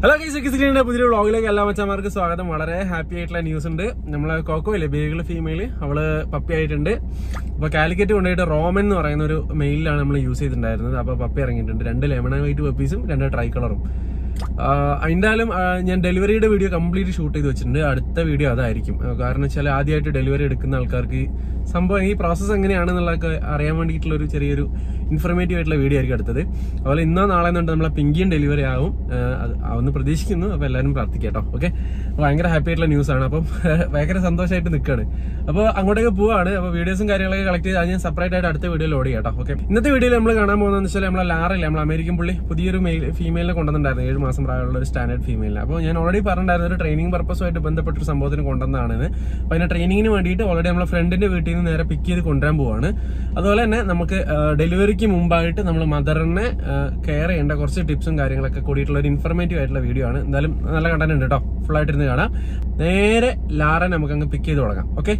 Hello കിസിന്റെ പുതിയ വ്ളോഗിലേക്ക് എല്ലാ മച്ചന്മാർക്ക് സ്വാഗതം വളരെ ഹാപ്പി ആയിട്ടുള്ള ന്യൂസ് ഉണ്ട് നമ്മളെ കോക്കോ ഇല്ലേ ബേഗിൾ ഫീമെയിൽ അവള് പപ്പി ആയിട്ടുണ്ട് അപ്പൊ കാലിക്കറ്റ് കൊണ്ടുപോയിട്ട് റോമൻ എന്ന് പറയുന്ന ഒരു മെയിലാണ് നമ്മൾ യൂസ് ചെയ്തിട്ടുണ്ടായിരുന്നത് അപ്പൊ പപ്പി ഇറങ്ങിയിട്ടുണ്ട് രണ്ട് ലെമൺ ആൻഡ് വൈറ്റ് പപ്പീസും രണ്ട് ട്രൈ കളറും എന്തായാലും ഞാൻ ഡെലിവറിയുടെ വീഡിയോ കംപ്ലീറ്റ് ഷൂട്ട് ചെയ്ത് വെച്ചിട്ടുണ്ട് അടുത്ത വീഡിയോ അതായിരിക്കും ആ, കാരണം വെച്ചാൽ ആദ്യമായിട്ട് ഡെലിവറി എടുക്കുന്ന ആൾക്കാർക്ക് സംഭവം ഈ പ്രോസസ്സ് എങ്ങനെയാണെന്നുള്ളതൊക്കെ അറിയാൻ വേണ്ടിയിട്ടുള്ള ഒരു ചെറിയൊരു ഇൻഫർമേറ്റീവ് ആയിട്ടുള്ള വീഡിയോ ആയിരിക്കും അടുത്തത് അതുപോലെ ഇന്നോ നാളെ എന്നുണ്ട് നമ്മളെ പിങ്കിയും ഡെലിവറി ആവും ആ, അത് ആവുമെന്ന് പ്രതീക്ഷിക്കുന്നു അപ്പോൾ എല്ലാവരും പ്രാർത്ഥിക്കാം കേട്ടോ ഓക്കെ ഭയങ്കര ഹാപ്പി ആയിട്ടുള്ള ന്യൂസ് ആണ് അപ്പം ഭയങ്കര സന്തോഷമായിട്ട് നിൽക്കുകയാണ് അപ്പോൾ അങ്ങോട്ടേക്ക് പോവാണ് അപ്പോൾ വീഡിയോസും കാര്യങ്ങളൊക്കെ കളക്ട് ചെയ്ത് അത് ഞാൻ സെപ്പറേറ്റ് ആയിട്ട് അടുത്ത വീഡിയോ ലോഡ് ചെയ്യാം കേട്ടോ ഓക്കെ ഇന്നത്തെ വീഡിയോയിൽ നമ്മൾ കാണാൻ പോകുന്നതെന്ന് വെച്ചാൽ നമ്മളെ ലാറില്ല നമ്മൾ അമേരിക്കൻ പുള്ളി പുതിയൊരു മെയിൽ ഫീമെയിലിനെ കൊണ്ടുവന്നിട്ടുണ്ടായിരുന്നു ഏഴ് മാസം പ്രായമുള്ള ഒരു സ്റ്റാൻഡേർഡ് ഫീമെയിലിനെ അപ്പോൾ ഞാൻ ഓൾറെഡി പറഞ്ഞിട്ടുണ്ടായിരുന്നു ഒരു ട്രെയിനിങ് പർപ്പസുമായിട്ട് ബന്ധപ്പെട്ട ഒരു സംഭവത്തിന് കൊണ്ടുവന്നതാണ് അപ്പോൾ അതിന്റെ ട്രെയിനിങ്ങിന് വേണ്ടിയിട്ട് ഓൾറെഡി നമ്മളെ ഫ്രണ്ടിന്റെ വീട്ടിൽ നിന്ന് നേരെ പിക്ക് ചെയ്ത് കൊണ്ടുവരാൻ പോവാണ് അതുപോലെ തന്നെ നമുക്ക് ഡെലിവറിക്ക് മുമ്പായിട്ട് നമ്മൾ മദറിനെ കെയർ ചെയ്യേണ്ട കുറച്ച് ടിപ്സും കാര്യങ്ങളൊക്കെ കൂടിയിട്ടുള്ള ഒരു ഇൻഫർമേറ്റീവ് ആയിട്ടുള്ള വീഡിയോ ആണ് എന്തായാലും നല്ല കണ്ടന്റ് ഉണ്ട് കേട്ടോ ഫുൾ ആയിട്ട് ഇരുന്ന് കാണാം നേരെ ലാറെ നമുക്ക് അങ്ങ് പിക്ക് ചെയ്ത് തുടങ്ങാം ഓക്കെ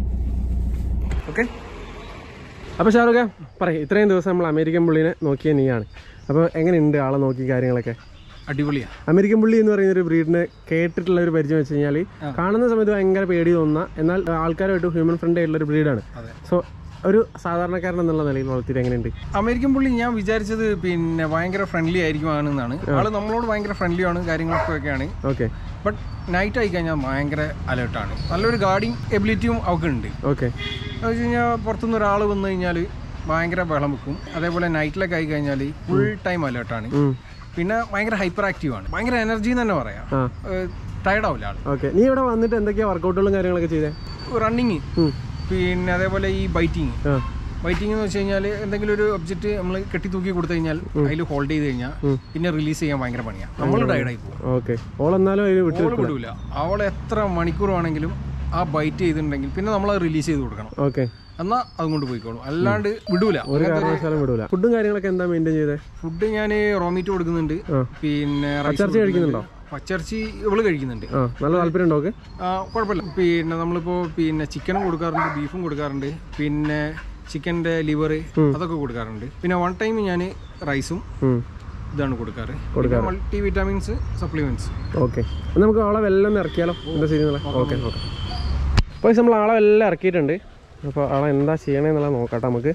ഓക്കെ അപ്പൊ ഷാറുഖ് പറയും ഇത്രയും ദിവസം നമ്മൾ അമേരിക്കൻ പുള്ളിനെ നോക്കിയ നീയാണ് അപ്പോൾ എങ്ങനെയുണ്ട് ആളെ നോക്കി കാര്യങ്ങളൊക്കെ അടിപൊളിയാ അമേരിക്കൻ പുള്ളി എന്ന് പറയുന്ന ഒരു ബ്രീഡിനെ കേട്ടിട്ടുള്ള ഒരു പരിചയം വെച്ച് കഴിഞ്ഞാൽ കാണുന്ന സമയത്ത് ഭയങ്കര പേടി തോന്നുന്ന എന്നാൽ ആൾക്കാരുമായിട്ട് ഹ്യൂമൻ ഫ്രണ്ട്ലി ആയിട്ടുള്ള ഒരു ബ്രീഡാണ് അതെ. സോ ഒരു സാധാരണക്കാരൻ എന്നുള്ള നിലയിൽ വളർത്തിയിട്ട് എങ്ങനെയുണ്ട് അമേരിക്കൻ പുള്ളി ഞാൻ വിചാരിച്ചത് പിന്നെ ഭയങ്കര ഫ്രണ്ട്ലി ആയിരിക്കുമെന്നാണ് ആള് നമ്മളോട് ഭയങ്കര ഫ്രണ്ട്ലി ആണ് കാര്യങ്ങളൊക്കെ ഒക്കെയാണ് ഓക്കെ ബട്ട് നൈറ്റ് ആയി കഴിഞ്ഞാൽ ഭയങ്കര അലേർട്ടാണ് നല്ലൊരു ഗാർഡിങ് എബിലിറ്റിയും അവൾക്ക് ഉണ്ട് ഓക്കെ എന്ന് വെച്ച് കഴിഞ്ഞാൽ പുറത്തുനിന്ന് ഒരാൾ വന്നു കഴിഞ്ഞാൽ ഭയങ്കര ബഹളം വെക്കും അതേപോലെ നൈറ്റിലൊക്കെ ആയി കഴിഞ്ഞാൽ ഫുൾ ടൈം അലേർട്ടാണ് പിന്നെ ഭയങ്കര ഹൈപ്പർ ആക്റ്റീവ് ആണ് ഭയങ്കര എനർജി എന്ന് തന്നെ പറയാം ആ ടയർഡ് ആവില്ല ആൾ ഓക്കെ നീ ഇവിടെ വന്നിട്ട് എന്തൊക്കെയാ വർക്കൗട്ടുകളും കാര്യങ്ങളൊക്കെ ചെയ്തേ റണ്ണിങ് ഉം. പിന്നെ അതേപോലെ ഈ ബൈറ്റിങ് ആ വൈറ്റിംഗ് എന്ന് വെച്ച് കഴിഞ്ഞാൽ എന്തെങ്കിലും ഒരു ഒബ്ജക്റ്റ് നമ്മൾ കെട്ടി തൂക്കി കൊടുത്തു കഴിഞ്ഞാൽ അതിൽ ഹോൾഡ് ചെയ്ത് കഴിഞ്ഞാൽ പിന്നെ റിലീസ് ചെയ്യാൻ ഭയങ്കര പണിയാണ് നമ്മൾ ടയർഡായി പോകും ഓക്കെ ഓളെന്നാലും അതിന് വിട്ടു അവൾ വിടൂല അവൾ എത്ര മണിക്കൂറാണെങ്കിലും ആ ബൈറ്റ് ചെയ്തിട്ടുണ്ടെങ്കിൽ പിന്നെ നമ്മൾ അത് റിലീസ് ചെയ്ത് കൊടുക്കണം ഓക്കെ എന്നാൽ അതും കൊണ്ട് പോയിക്കോളും അല്ലാണ്ട് വിടൂല ഒരു കാരണവശാലും വിടൂല ഫുഡും കാര്യങ്ങളൊക്കെ എന്താ മെയിൻറ്റെയിൻ ചെയ്തേ ഫുഡ് ഞാൻ റോമീറ്റ് കൊടുക്കുന്നുണ്ട് ആ. പിന്നെ rice പച്ചയിറച്ചി കഴിക്കുന്നുണ്ടോ? പച്ചയിറച്ചി ഇവള് കഴിക്കുന്നുണ്ട് ആ നല്ല താല്പര്യം ഉണ്ടോ ഓക്കെ ആ, കുഴപ്പമില്ല പിന്നെ നമ്മളിപ്പോൾ പിന്നെ ചിക്കനും കൊടുക്കാറുണ്ട് ബീഫും കൊടുക്കാറുണ്ട് പിന്നെ ചിക്കൻ്റെ ലിവർ അതൊക്കെ കൊടുക്കാറുണ്ട് പിന്നെ വൺ ടൈം ഞാൻ റൈസും ഇതാണ് കൊടുക്കാറ് പിന്നെ മൾട്ടി വിറ്റാമിൻസ് സപ്ലിമെന്റ്സ് ഓക്കെ നമുക്ക് ആളെ വെല്ലം ഇറക്കിയാലോ എന്താ ചെയ്യുന്നത് ഓക്കെ ഓക്കെ അപ്പോൾ നമ്മൾ ആളെ എല്ലാം ഇറക്കിയിട്ടുണ്ട് അപ്പോൾ ആളെ എന്താ ചെയ്യണമെന്നുള്ളത് നോക്കട്ടെ നമുക്ക്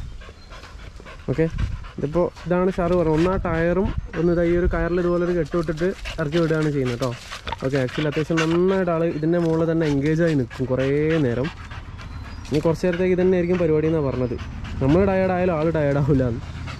ഓക്കെ ഇതിപ്പോൾ ഇതാണ് ഷാറ് പറഞ്ഞത് ഒന്ന് ആ ടയറും ഒന്ന് ഇതാ ഈ ഒരു കയറിൽ ഇതുപോലെ ഒരു കെട്ട് വിട്ടിട്ട് ഇറക്കി വിടുകയാണ് ചെയ്യുന്നത് കേട്ടോ ഓക്കെ ആക്ച്വലി അത്യാവശ്യം നന്നായിട്ട് ആൾ ഇതിൻ്റെ മുകളിൽ തന്നെ എൻഗേജ് ആയി നിൽക്കും കുറേ നേരം ഇനി കുറച്ച് നേരത്തേക്ക് ഇത് തന്നെ ആയിരിക്കും പരിപാടി എന്നാണ് പറഞ്ഞത് നമ്മൾ ടയേർഡ് ആയാലും ആൾ ടയേർഡ് ആവില്ല എന്ന്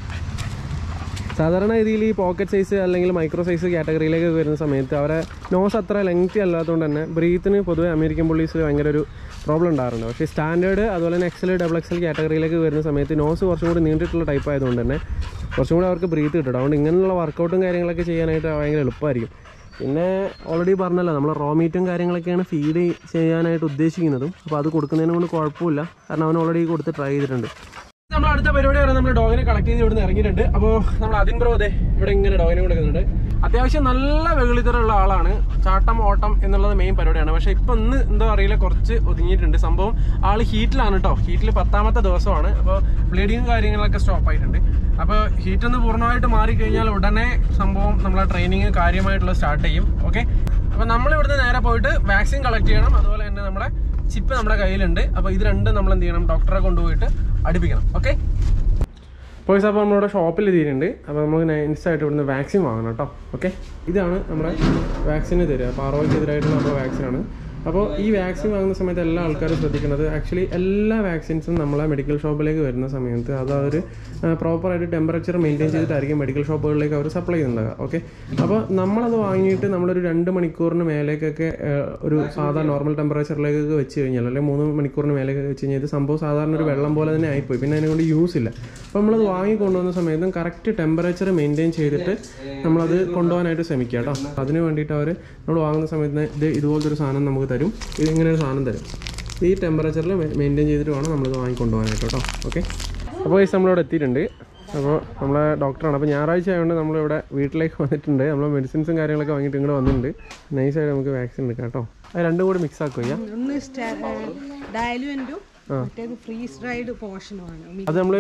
സാധാരണ രീതിയിൽ ഈ പോക്കറ്റ് സൈസ് അല്ലെങ്കിൽ മൈക്രോ സൈസ് കാറ്റഗറിയിലേക്ക് വരുന്ന സമയത്ത് അവരെ നോസ് അത്ര ലെങ്തി അല്ലാത്തതുകൊണ്ട് തന്നെ ബ്രീത്തിന് പൊതുവെ അമേരിക്കൻ പോലീസിൽ ഭയങ്കര ഒരു പ്രോബ്ലം ഉണ്ടാകാറുണ്ട് പക്ഷേ സ്റ്റാൻഡേർഡ് അതുപോലെ തന്നെ എക്സൽ ഡബിൾ എക്സൽ കാറ്റഗറിയിലേക്ക് വരുന്ന സമയത്ത് നോസ് കുറച്ചും കൂടി നീണ്ടിട്ടുള്ള ടൈപ്പ് ആയതുകൊണ്ട് തന്നെ കുറച്ചും കൂടി അവർക്ക് ബ്രീത്ത് കിട്ടും അതുകൊണ്ട് ഇങ്ങനെയുള്ള വർക്കൗട്ടും കാര്യങ്ങളൊക്കെ ചെയ്യാനായിട്ട് ഭയങ്കര എളുപ്പമായിരിക്കും പിന്നെ ഓൾറെഡി പറഞ്ഞല്ലോ നമ്മൾ റോ മീറ്റും കാര്യങ്ങളൊക്കെയാണ് ഫീഡ് ചെയ്യാനായിട്ട് ഉദ്ദേശിക്കുന്നതും അപ്പോൾ അത് കൊടുക്കുന്നതിന് കൊണ്ട് കുഴപ്പമില്ല കാരണം അവൻ ഓൾറെഡി കൊടുത്ത് ട്രൈ ചെയ്തിട്ടുണ്ട് നമ്മൾ അടുത്ത പരിപാടി പറയുന്നത് നമ്മൾ ഡോഗിനെ കളക്ട് ചെയ്ത് ഇവിടുന്ന് ഇറങ്ങിയിട്ടുണ്ട് അപ്പോൾ നമ്മൾ അതിൻ ബ്രോ അതെ ഇവിടെ ഇങ്ങനെ ഡോഗിനെ കൊടുക്കുന്നുണ്ട് അത്യാവശ്യം നല്ല വെളിത്തരമുള്ള ആളാണ് ചാട്ടം ഓട്ടം എന്നുള്ളത് മെയിൻ പരിപാടിയാണ് പക്ഷേ ഇപ്പം ഇന്ന് എന്തോ അറിയില്ല കുറച്ച് ഒതുങ്ങിയിട്ടുണ്ട് സംഭവം ആൾ ഹീറ്റിലാണ് കേട്ടോ ഹീറ്റിൽ പത്താമത്തെ ദിവസമാണ് അപ്പോൾ ബ്ലീഡിങ് കാര്യങ്ങളൊക്കെ സ്റ്റോപ്പ് ആയിട്ടുണ്ട് അപ്പോൾ ഹീറ്റ് ഒന്ന് പൂർണ്ണമായിട്ട് മാറിക്കഴിഞ്ഞാൽ ഉടനെ സംഭവം നമ്മളെ ട്രെയിനിങ് കാര്യമായിട്ടുള്ള സ്റ്റാർട്ട് ചെയ്യും ഓക്കെ അപ്പോൾ നമ്മൾ ഇവിടുന്ന് നേരെ പോയിട്ട് വാക്സിൻ കളക്ട് ചെയ്യണം അതുപോലെ തന്നെ നമ്മുടെ ചിപ്പ് നമ്മുടെ കയ്യിലുണ്ട് അപ്പോൾ ഇത് രണ്ടും നമ്മൾ എന്ത് ചെയ്യണം ഡോക്ടറെ കൊണ്ടുപോയിട്ട് അടുപ്പിക്കണം ഓക്കെ പോയിസ് അപ്പോൾ നമ്മളിവിടെ ഷോപ്പിൽ എത്തിയിട്ടുണ്ട് അപ്പോൾ നമുക്ക് നൈസായിട്ട് ഇവിടുന്ന് വാക്സിൻ വാങ്ങണം കേട്ടോ ഓക്കെ ഇതാണ് നമ്മുടെ വാക്സിന് തരിക അപ്പോൾ ആറോയ്ക്കെതിരായിട്ടുള്ള നമ്മുടെ വാക്സിനാണ് അപ്പോൾ ഈ വാക്സിൻ വാങ്ങുന്ന സമയത്ത് എല്ലാ ആൾക്കാരും ശ്രദ്ധിക്കുന്നത് ആക്ച്വലി എല്ലാ വാക്സിൻസും നമ്മളെ മെഡിക്കൽ ഷോപ്പിലേക്ക് വരുന്ന സമയത്ത് അത് അവർ പ്രോപ്പറായിട്ട് ടെമ്പറേച്ചർ മെയിൻറ്റെയിൻ ചെയ്തിട്ടായിരിക്കും മെഡിക്കൽ ഷോപ്പുകളിലേക്ക് അവർ സപ്ലൈ ചെയ്യുന്നുണ്ടാവുക ഓക്കെ അപ്പോൾ നമ്മളത് വാങ്ങിയിട്ട് നമ്മളൊരു രണ്ട് മണിക്കൂറിന് മേലേക്കൊക്കെ ആ, ഒരു സാധാ നോർമൽ ടെമ്പറേച്ചറിലേക്കൊക്കെ വെച്ച് കഴിഞ്ഞാൽ അല്ലെങ്കിൽ മൂന്ന് മണിക്കൂറിന് മേലേക്കൊക്കെ വെച്ച് കഴിഞ്ഞാൽ ഇത് സംഭവം സാധാരണ ഒരു വെള്ളം പോലെ തന്നെ ആയിപ്പോയി പിന്നെ അതിനെ കൊണ്ട് യൂസ് ഇല്ല അപ്പോൾ നമ്മളത് വാങ്ങി കൊണ്ടുവന്ന സമയത്തും കറക്റ്റ് ടെമ്പറേച്ചർ മെയിൻറ്റെയിൻ ചെയ്തിട്ട് നമ്മളത് കൊണ്ടുപോകാനായിട്ട് ശ്രമിക്കുക കേട്ടോ അതിന് വേണ്ടിയിട്ട് അവർ നമ്മൾ വാങ്ങുന്ന സമയത്ത് ഇത് ഇതുപോലത്തെ ഒരു സാധനം നമുക്ക് തരും ഇത് ഇങ്ങനെ ഒരു സാധനം തരും ഈ ടെമ്പറേച്ചറിൽ മെയിൻറ്റെയിൻ ചെയ്തിട്ട് വേണം നമ്മളിത് വാങ്ങിക്കൊണ്ടുപോകാനായിട്ട് കേട്ടോ ഓക്കെ അപ്പോൾ ഈ നമ്മളിവിടെ എത്തിയിട്ടുണ്ട് അപ്പോൾ നമ്മളെ ഡോക്ടറാണ് അപ്പോൾ ഞായറാഴ്ച ആയതുകൊണ്ട് നമ്മളിവിടെ വീട്ടിലേക്ക് വന്നിട്ടുണ്ട് നമ്മൾ മെഡിസിൻസും കാര്യങ്ങളൊക്കെ വാങ്ങിയിട്ട് ഇങ്ങോട്ട് വന്നിട്ടുണ്ട് നൈസായിട്ട് നമുക്ക് വാക്സിൻ എടുക്കാം കേട്ടോ അത് രണ്ടും കൂടി മിക്സ് ആക്കുക ഒന്ന് ഡയലുവൻറ്റും മറ്റേത് ഫ്രീസ് ഡ്രൈഡ് പോർഷനുമാണ് അത് നമ്മൾ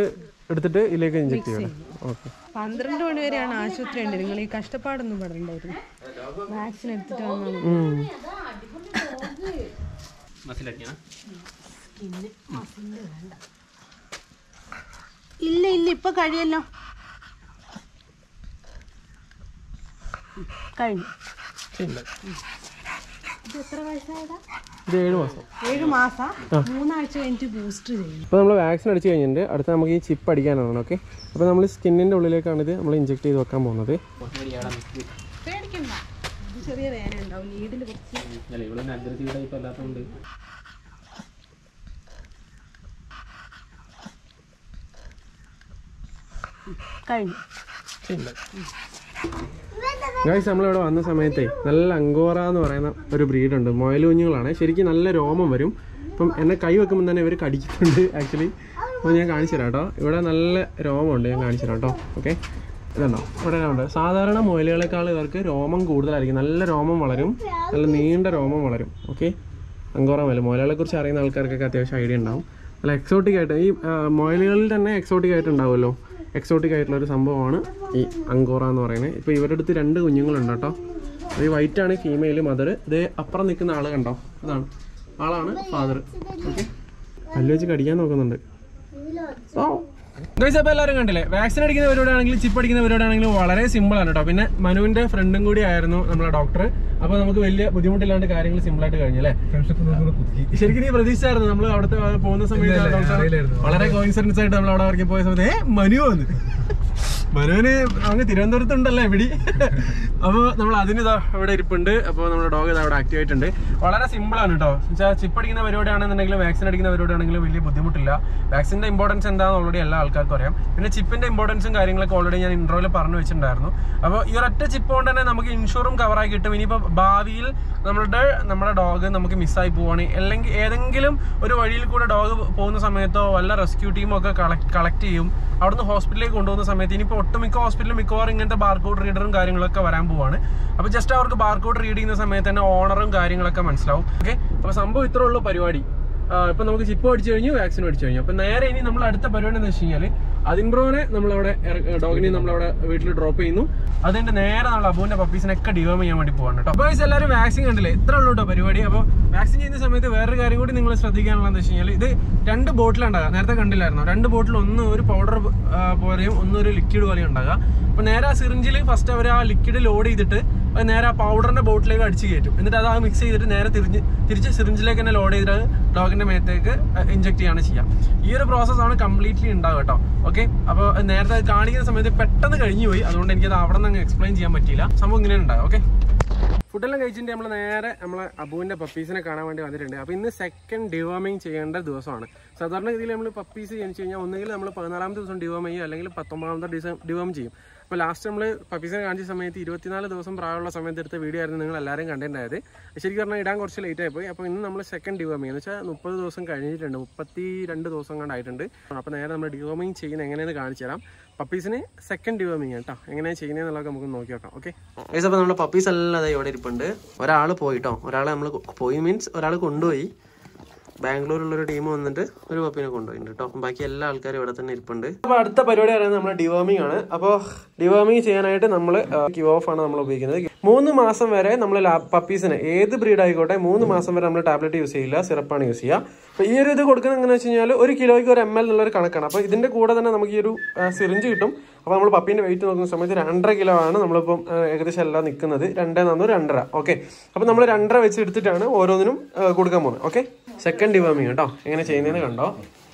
എടുത്തിട്ട് ഇതിലേക്ക് ഇഞ്ചെക്ട് ചെയ്യണം ഓക്കെ പന്ത്രണ്ട് മണി വരെയാണ് ആശുപത്രി ഉണ്ട് നിങ്ങൾ ഈ കഷ്ടപ്പാടൊന്നും പെടണ്ടായിരുന്നു വാക്സിൻ എടുത്തിട്ട് വന്നാൽ ഇല്ല ഇല്ല ഇപ്പൊ കഴിയല്ലോ കഴിഞ്ഞു ഇത് എത്ര വയസ്സായതാ ഇത് ഏഴ് മാസം ഏഴ് മാസം മൂന്നാഴ്ച കഴിഞ്ഞിട്ട് ബൂസ്റ്റർ ചെയ്യും ഇപ്പോൾ നമ്മൾ വാക്സിൻ അടിച്ച് കഴിഞ്ഞിട്ടുണ്ട് അടുത്ത നമുക്ക് ഈ ചിപ്പ് അടിക്കാനാണ് ഓക്കെ അപ്പോൾ നമ്മൾ സ്കിന്നിൻ്റെ ഉള്ളിലേക്കാണ് ഇത് നമ്മൾ ഇഞ്ചെക്ട് ചെയ്ത് വെക്കാൻ പോകുന്നത് പേടിക്കണ്ട ഇത് ചെറിയ വേദന ഉണ്ടാവും നീഡിൽ കുറച്ച് കഴിഞ്ഞു ഗൈസ് നമ്മളിവിടെ വന്ന സമയത്തേ നല്ല അങ്കോറ എന്ന് പറയുന്ന ഒരു ബ്രീഡ് ഉണ്ട് മുയലുകുഞ്ഞുങ്ങളാണ് ശരിക്കും നല്ല രോമം വരും ഇപ്പം എന്നെ കൈ വെക്കുമ്പോൾ തന്നെ ഇവർ കടിക്കുന്നുണ്ട് ആക്ച്വലി അപ്പോൾ ഞാൻ കാണിച്ചു തരാം കേട്ടോ ഇവിടെ നല്ല രോമമുണ്ട് ഞാൻ കാണിച്ചു തരാം കേട്ടോ ഓക്കെ ഇതുണ്ടോ ഇവിടെ ഉണ്ട് സാധാരണ മുയലുകളെക്കാൾ ഇവർക്ക് രോമം കൂടുതലായിരിക്കും നല്ല രോമം വളരും നല്ല നീണ്ട രോമം വളരും ഓക്കെ അങ്കോറ മുയൽ മുയലുകളെ കുറിച്ച് അറിയുന്ന ആൾക്കാർക്കൊക്കെ അത്യാവശ്യം ഐഡിയ ഉണ്ടാവും നല്ല എക്സോട്ടിക് ആയിട്ട് ഈ ആ, മുയലുകളിൽ തന്നെ എക്സോട്ടിക് ആയിട്ട് ഉണ്ടാവുമല്ലോ എക്സോട്ടിക് ആയിട്ടുള്ള ഒരു സംഭവമാണ് ഈ അങ്കോറ എന്ന് പറയുന്നത് ഇപ്പോൾ ഇവരുടെ അടുത്ത് രണ്ട് കുഞ്ഞുങ്ങളുണ്ട് കേട്ടോ അത് ഈ വൈറ്റ് ആണ് ഫീമെയിൽ മദർ ഇത് അപ്പുറം നിൽക്കുന്ന ആൾ കണ്ടോ അതാണ് ആളാണ് ഫാദർ ഓക്കെ പല്ല് വെച്ച് കടിക്കാൻ നോക്കുന്നുണ്ട് ഗൈസ് അപ്പോൾ എല്ലാവരും കണ്ടില്ലേ വാക്സിൻ അടിക്കുന്ന പരിപാടിയാണെങ്കിലും ചിപ്പ് അടിക്കുന്ന പരിപാടിയാണെങ്കിലും വളരെ സിമ്പിൾ ആണ് കേട്ടോ പിന്നെ മനുവിന്റെ ഫ്രണ്ടും കൂടി ആയിരുന്നു നമ്മളെ ഡോക്ടർ അപ്പോൾ നമുക്ക് വലിയ ബുദ്ധിമുട്ടില്ലാണ്ട് കാര്യങ്ങൾ സിമ്പിൾ ആയിട്ട് കഴിഞ്ഞു അല്ലേ ശരിക്കും നീ പ്രതീക്ഷിച്ചായിരുന്നു നമ്മൾ അവിടുത്തെ പോകുന്ന സമയത്ത് ആ doctor വളരെ കോയിൻസിഡൻസ് ആയിട്ട് നമ്മൾ അവിടെ വരയ്ക്ക് പോയ സമയത്ത് ഏ മനു വന്ന് മനുവിന് അങ്ങ് തിരുവനന്തപുരത്ത് ഉണ്ടല്ലേ ഇവിടെ അപ്പോൾ നമ്മൾ അതിന് ഇതാ ഇവിടെ ഇരിപ്പുണ്ട് അപ്പോൾ നമ്മുടെ ഡോഗ് ഇതാ അവിടെ ആക്റ്റീവ് ആയിട്ടുണ്ട് വളരെ സിമ്പിൾ ആണ് കേട്ടോ വെച്ചാൽ ചിപ്പ് അടിക്കുന്ന പരിപാടിയാണെന്നുണ്ടെങ്കിലും വാക്സിൻ അടിക്കുന്ന പരിപാടിയാണെങ്കിലും വലിയ ബുദ്ധിമുട്ടില്ല വാക്സിന്റെ ഇമ്പോർട്ടൻസ് എന്താണെന്ന് ഓൾറെഡി എല്ലാ ആൾക്കാർക്കും അറിയാം പിന്നെ ചിപ്പിന്റെ ഇമ്പോർട്ടൻസും കാര്യങ്ങളൊക്കെ ഓൾറെഡി ഞാൻ ഇൻട്രോയിൽ പറഞ്ഞു വെച്ചിട്ടുണ്ടായിരുന്നു അപ്പോൾ ഈ ഒരൊറ്റ ചിപ്പ് കൊണ്ട് തന്നെ നമുക്ക് ഇൻഷുറും കവറായി കിട്ടും ഇനിയിപ്പോൾ ഭാവിയിൽ നമ്മളുടെ നമ്മുടെ ഡോഗ് നമുക്ക് മിസ്സായി പോവാണ് അല്ലെങ്കിൽ ഏതെങ്കിലും ഒരു വഴിയിൽ കൂടെ ഡോഗ് പോകുന്ന സമയത്തോ വല്ല റെസ്ക്യൂ ടീമോ ഒക്കെ കളക്ട് ചെയ്യും അവിടുന്ന് ഹോസ്പിറ്റലിലേക്ക് കൊണ്ടുപോകുന്ന സമയത്ത് ഇനിയിപ്പോൾ ഒട്ടുമിക്ക ഹോസ്പിറ്റലും മിക്കവാറും ഇങ്ങനത്തെ ബാർകോഡ് റീഡറും കാര്യങ്ങളൊക്കെ വരാൻ പോവാണ് അപ്പോൾ ജസ്റ്റ് അവർക്ക് ബാർകോഡ് റീഡ് ചെയ്യുന്ന സമയത്ത് തന്നെ ഓണറും കാര്യങ്ങളൊക്കെ മനസ്സിലാവും ഓക്കെ അപ്പോൾ സംഭവം ഇത്രേ ഉള്ളൂ പരിപാടി ഇപ്പൊ നമുക്ക് ചിപ്പ് അടിച്ചു കഴിഞ്ഞു വാക്സിൻ അടിച്ചു കഴിഞ്ഞു അപ്പൊ നേരെ ഇനി നമ്മൾ അടുത്ത പരിപാടി എന്ന് വെച്ച് കഴിഞ്ഞാല് അതിൻബ്രോനെ നമ്മളവിടെ ഡോഗിനെ നമ്മളവിടെ വീട്ടിൽ ഡ്രോപ്പ് ചെയ്യുന്നു അതുകൊണ്ട് നേരെ നമ്മൾ അബുവിന്റെ പപ്പീസിനൊക്കെ ഡിവേം ചെയ്യാൻ വേണ്ടി പോവാണ് കേട്ടോ അപ്പോൾ എല്ലാവരും വാക്സിൻ കണ്ടില്ലേ ഇത്ര ഉള്ളൂ കേട്ടോ പരിപാടി അപ്പോൾ വാക്സിൻ ചെയ്യുന്ന സമയത്ത് വേറൊരു കാര്യം കൂടി നിങ്ങൾ ശ്രദ്ധിക്കാനുള്ളതെന്ന് വെച്ച് കഴിഞ്ഞാൽ ഇത് രണ്ട് ബോട്ടിലുണ്ടാകുക നേരത്തെ കണ്ടില്ലായിരുന്നു രണ്ട് ബോട്ടിൽ ഒന്ന് ഒരു പൗഡർ പോലെയും ഒന്ന് ഒരു ലിക്വിഡ് പോലെയും ഉണ്ടാകുക അപ്പോൾ നേരെ ആ സിറിഞ്ചിൽ ഫസ്റ്റ് അവർ ആ ലിക്വിഡ് ലോഡ് ചെയ്തിട്ട് അത് നേരെ ആ പൗഡറിന്റെ ബോട്ടിലേക്ക് അടിച്ച് കയറ്റും എന്നിട്ട് അത് മിക്സ് ചെയ്തിട്ട് നേരെ തിരിഞ്ഞ് തിരിച്ച് സിറിഞ്ചിലേക്ക് തന്നെ ലോഡ് ചെയ്തിട്ട് ഡോഗിന്റെ മേത്തേക്ക് ഇഞ്ചെക്ട് ചെയ്യാണ് ചെയ്യാം ഈ ഒരു പ്രോസസ് ആണ് കംപ്ലീറ്റ്ലി ഉണ്ടാവുക കേട്ടോ ഓക്കെ അപ്പോൾ നേരത്തെ അത് കാണിക്കുന്ന സമയത്ത് പെട്ടെന്ന് കഴിഞ്ഞു പോയി അതുകൊണ്ട് എനിക്കത് അവിടെ നിന്ന് എക്സ്പ്ലെയിൻ ചെയ്യാൻ പറ്റിയില്ല സംഭവം ഇങ്ങനെ ഉണ്ടാവും ഓക്കെ ഫുഡെല്ലാം കഴിച്ചിട്ട് നമ്മൾ നേരെ നമ്മളെ അബുവിന്റെ പപ്പീസിനെ കാണാൻ വേണ്ടി വന്നിട്ടുണ്ട് അപ്പോൾ ഇന്ന് സെക്കൻഡ് ഡിവോമിങ് ചെയ്യേണ്ട ദിവസമാണ് സാധാരണഗതിയിൽ നമ്മൾ പപ്പീസ് ജനിച്ചു കഴിഞ്ഞാൽ ഒന്നുകിൽ നമ്മൾ പതിനാലാമത്തെ ദിവസം ഡിവോം ചെയ്യും അല്ലെങ്കിൽ പത്തൊമ്പതാമത്തെ ദിവസം ഡിവോം ചെയ്യും അപ്പോൾ ലാസ്റ്റ് നമ്മൾ പപ്പീസിനെ കാണിച്ച സമയത്ത് ഇരുപത്തിനാല് ദിവസം പ്രായമുള്ള സമയത്ത് എടുത്ത വീഡിയോ ആയിരുന്നു നിങ്ങൾ എല്ലാവരും കണ്ടിട്ടുണ്ടായത് ശരിക്കും പറഞ്ഞാൽ ഇടാൻ കുറച്ച് ലേറ്റ് ആയി പോയി അപ്പോൾ ഇന്ന് നമ്മൾ സെക്കൻഡ് ഡിവോമിങ് എന്ന് വെച്ചാൽ മുപ്പത് ദിവസം കഴിഞ്ഞിട്ടുണ്ട് മുപ്പത്തി രണ്ട് ദിവസം കണ്ടായിട്ടുണ്ട് അപ്പോൾ നേരെ നമ്മൾ ഡിവോമിങ് ചെയ്യുന്നത് എങ്ങനെയെന്ന് കാണിച്ചു തരാം പപ്പീസിന് സെക്കൻഡ് ഡിവോമിങ് കേട്ടോ എങ്ങനെയാണ് ചെയ്യുന്നതെന്നുള്ളത് നമുക്ക് നോക്കി നോക്കാം ഓക്കെ അപ്പോൾ നമ്മുടെ പപ്പീസ് എല്ലാം അതെ ഇവിടെ ഇരിപ്പുണ്ട് ഒരാൾ പോയിട്ടോ ഒരാളെ നമ്മൾ പോയി മീൻസ് ഒരാൾ കൊണ്ടുപോയി ബാംഗ്ലൂരിലുള്ള ഒരു ടീം വന്നിട്ട് ഒരു പപ്പിനെ കൊണ്ടുപോയിട്ടുണ്ട് കേട്ടോ ബാക്കി എല്ലാ ആൾക്കാരും ഇവിടെ തന്നെ ഇരിപ്പുണ്ട് അപ്പോൾ അടുത്ത പരിപാടി പറയുന്നത് നമ്മുടെ ഡിവോമിംഗ് ആണ് അപ്പോൾ ഡിവോമിംഗ് ചെയ്യാനായിട്ട് നമ്മൾ ക്യൂ ഓഫ് ആണ് നമ്മൾ ഉപയോഗിക്കുന്നത് മൂന്ന് മാസം വരെ നമ്മൾ പപ്പീസിന് ഏത് ബ്രീഡ് ആയിക്കോട്ടെ മൂന്ന് മാസം വരെ നമ്മൾ ടാബ്ലറ്റ് യൂസ് ചെയ്യില്ല സിറപ്പാണ് യൂസ് ചെയ്യുക അപ്പോൾ ഈ ഒരു ഇത് കൊടുക്കുന്നത് എങ്ങനെയാണെന്ന് വെച്ച് കഴിഞ്ഞാൽ ഒരു കിലോയ്ക്ക് ഒരു എം എൽ എന്നുള്ളൊരു കണക്കാണ് അപ്പോൾ ഇതിന്റെ കൂടെ തന്നെ നമുക്ക് ഈ ഒരു സിറിഞ്ച് കിട്ടും അപ്പോൾ നമ്മൾ പപ്പീന്റെ വെയിറ്റ് നോക്കുന്ന സമയത്ത് രണ്ടര കിലോ ആണ് നമ്മളിപ്പം ആ, ഏകദേശം എല്ലാം നിൽക്കുന്നത് രണ്ടേ നാന്നൂറ് രണ്ടര ഓക്കെ അപ്പോൾ നമ്മൾ രണ്ടര വെച്ച് എടുത്തിട്ടാണ് ഓരോന്നിനും ആ, കൊടുക്കാൻ പോകുന്നത് ഓക്കെ സെക്കൻഡ് ഡിവേമിങ് കേട്ടോ എങ്ങനെ ചെയ്യുന്നതെന്ന് കണ്ടോ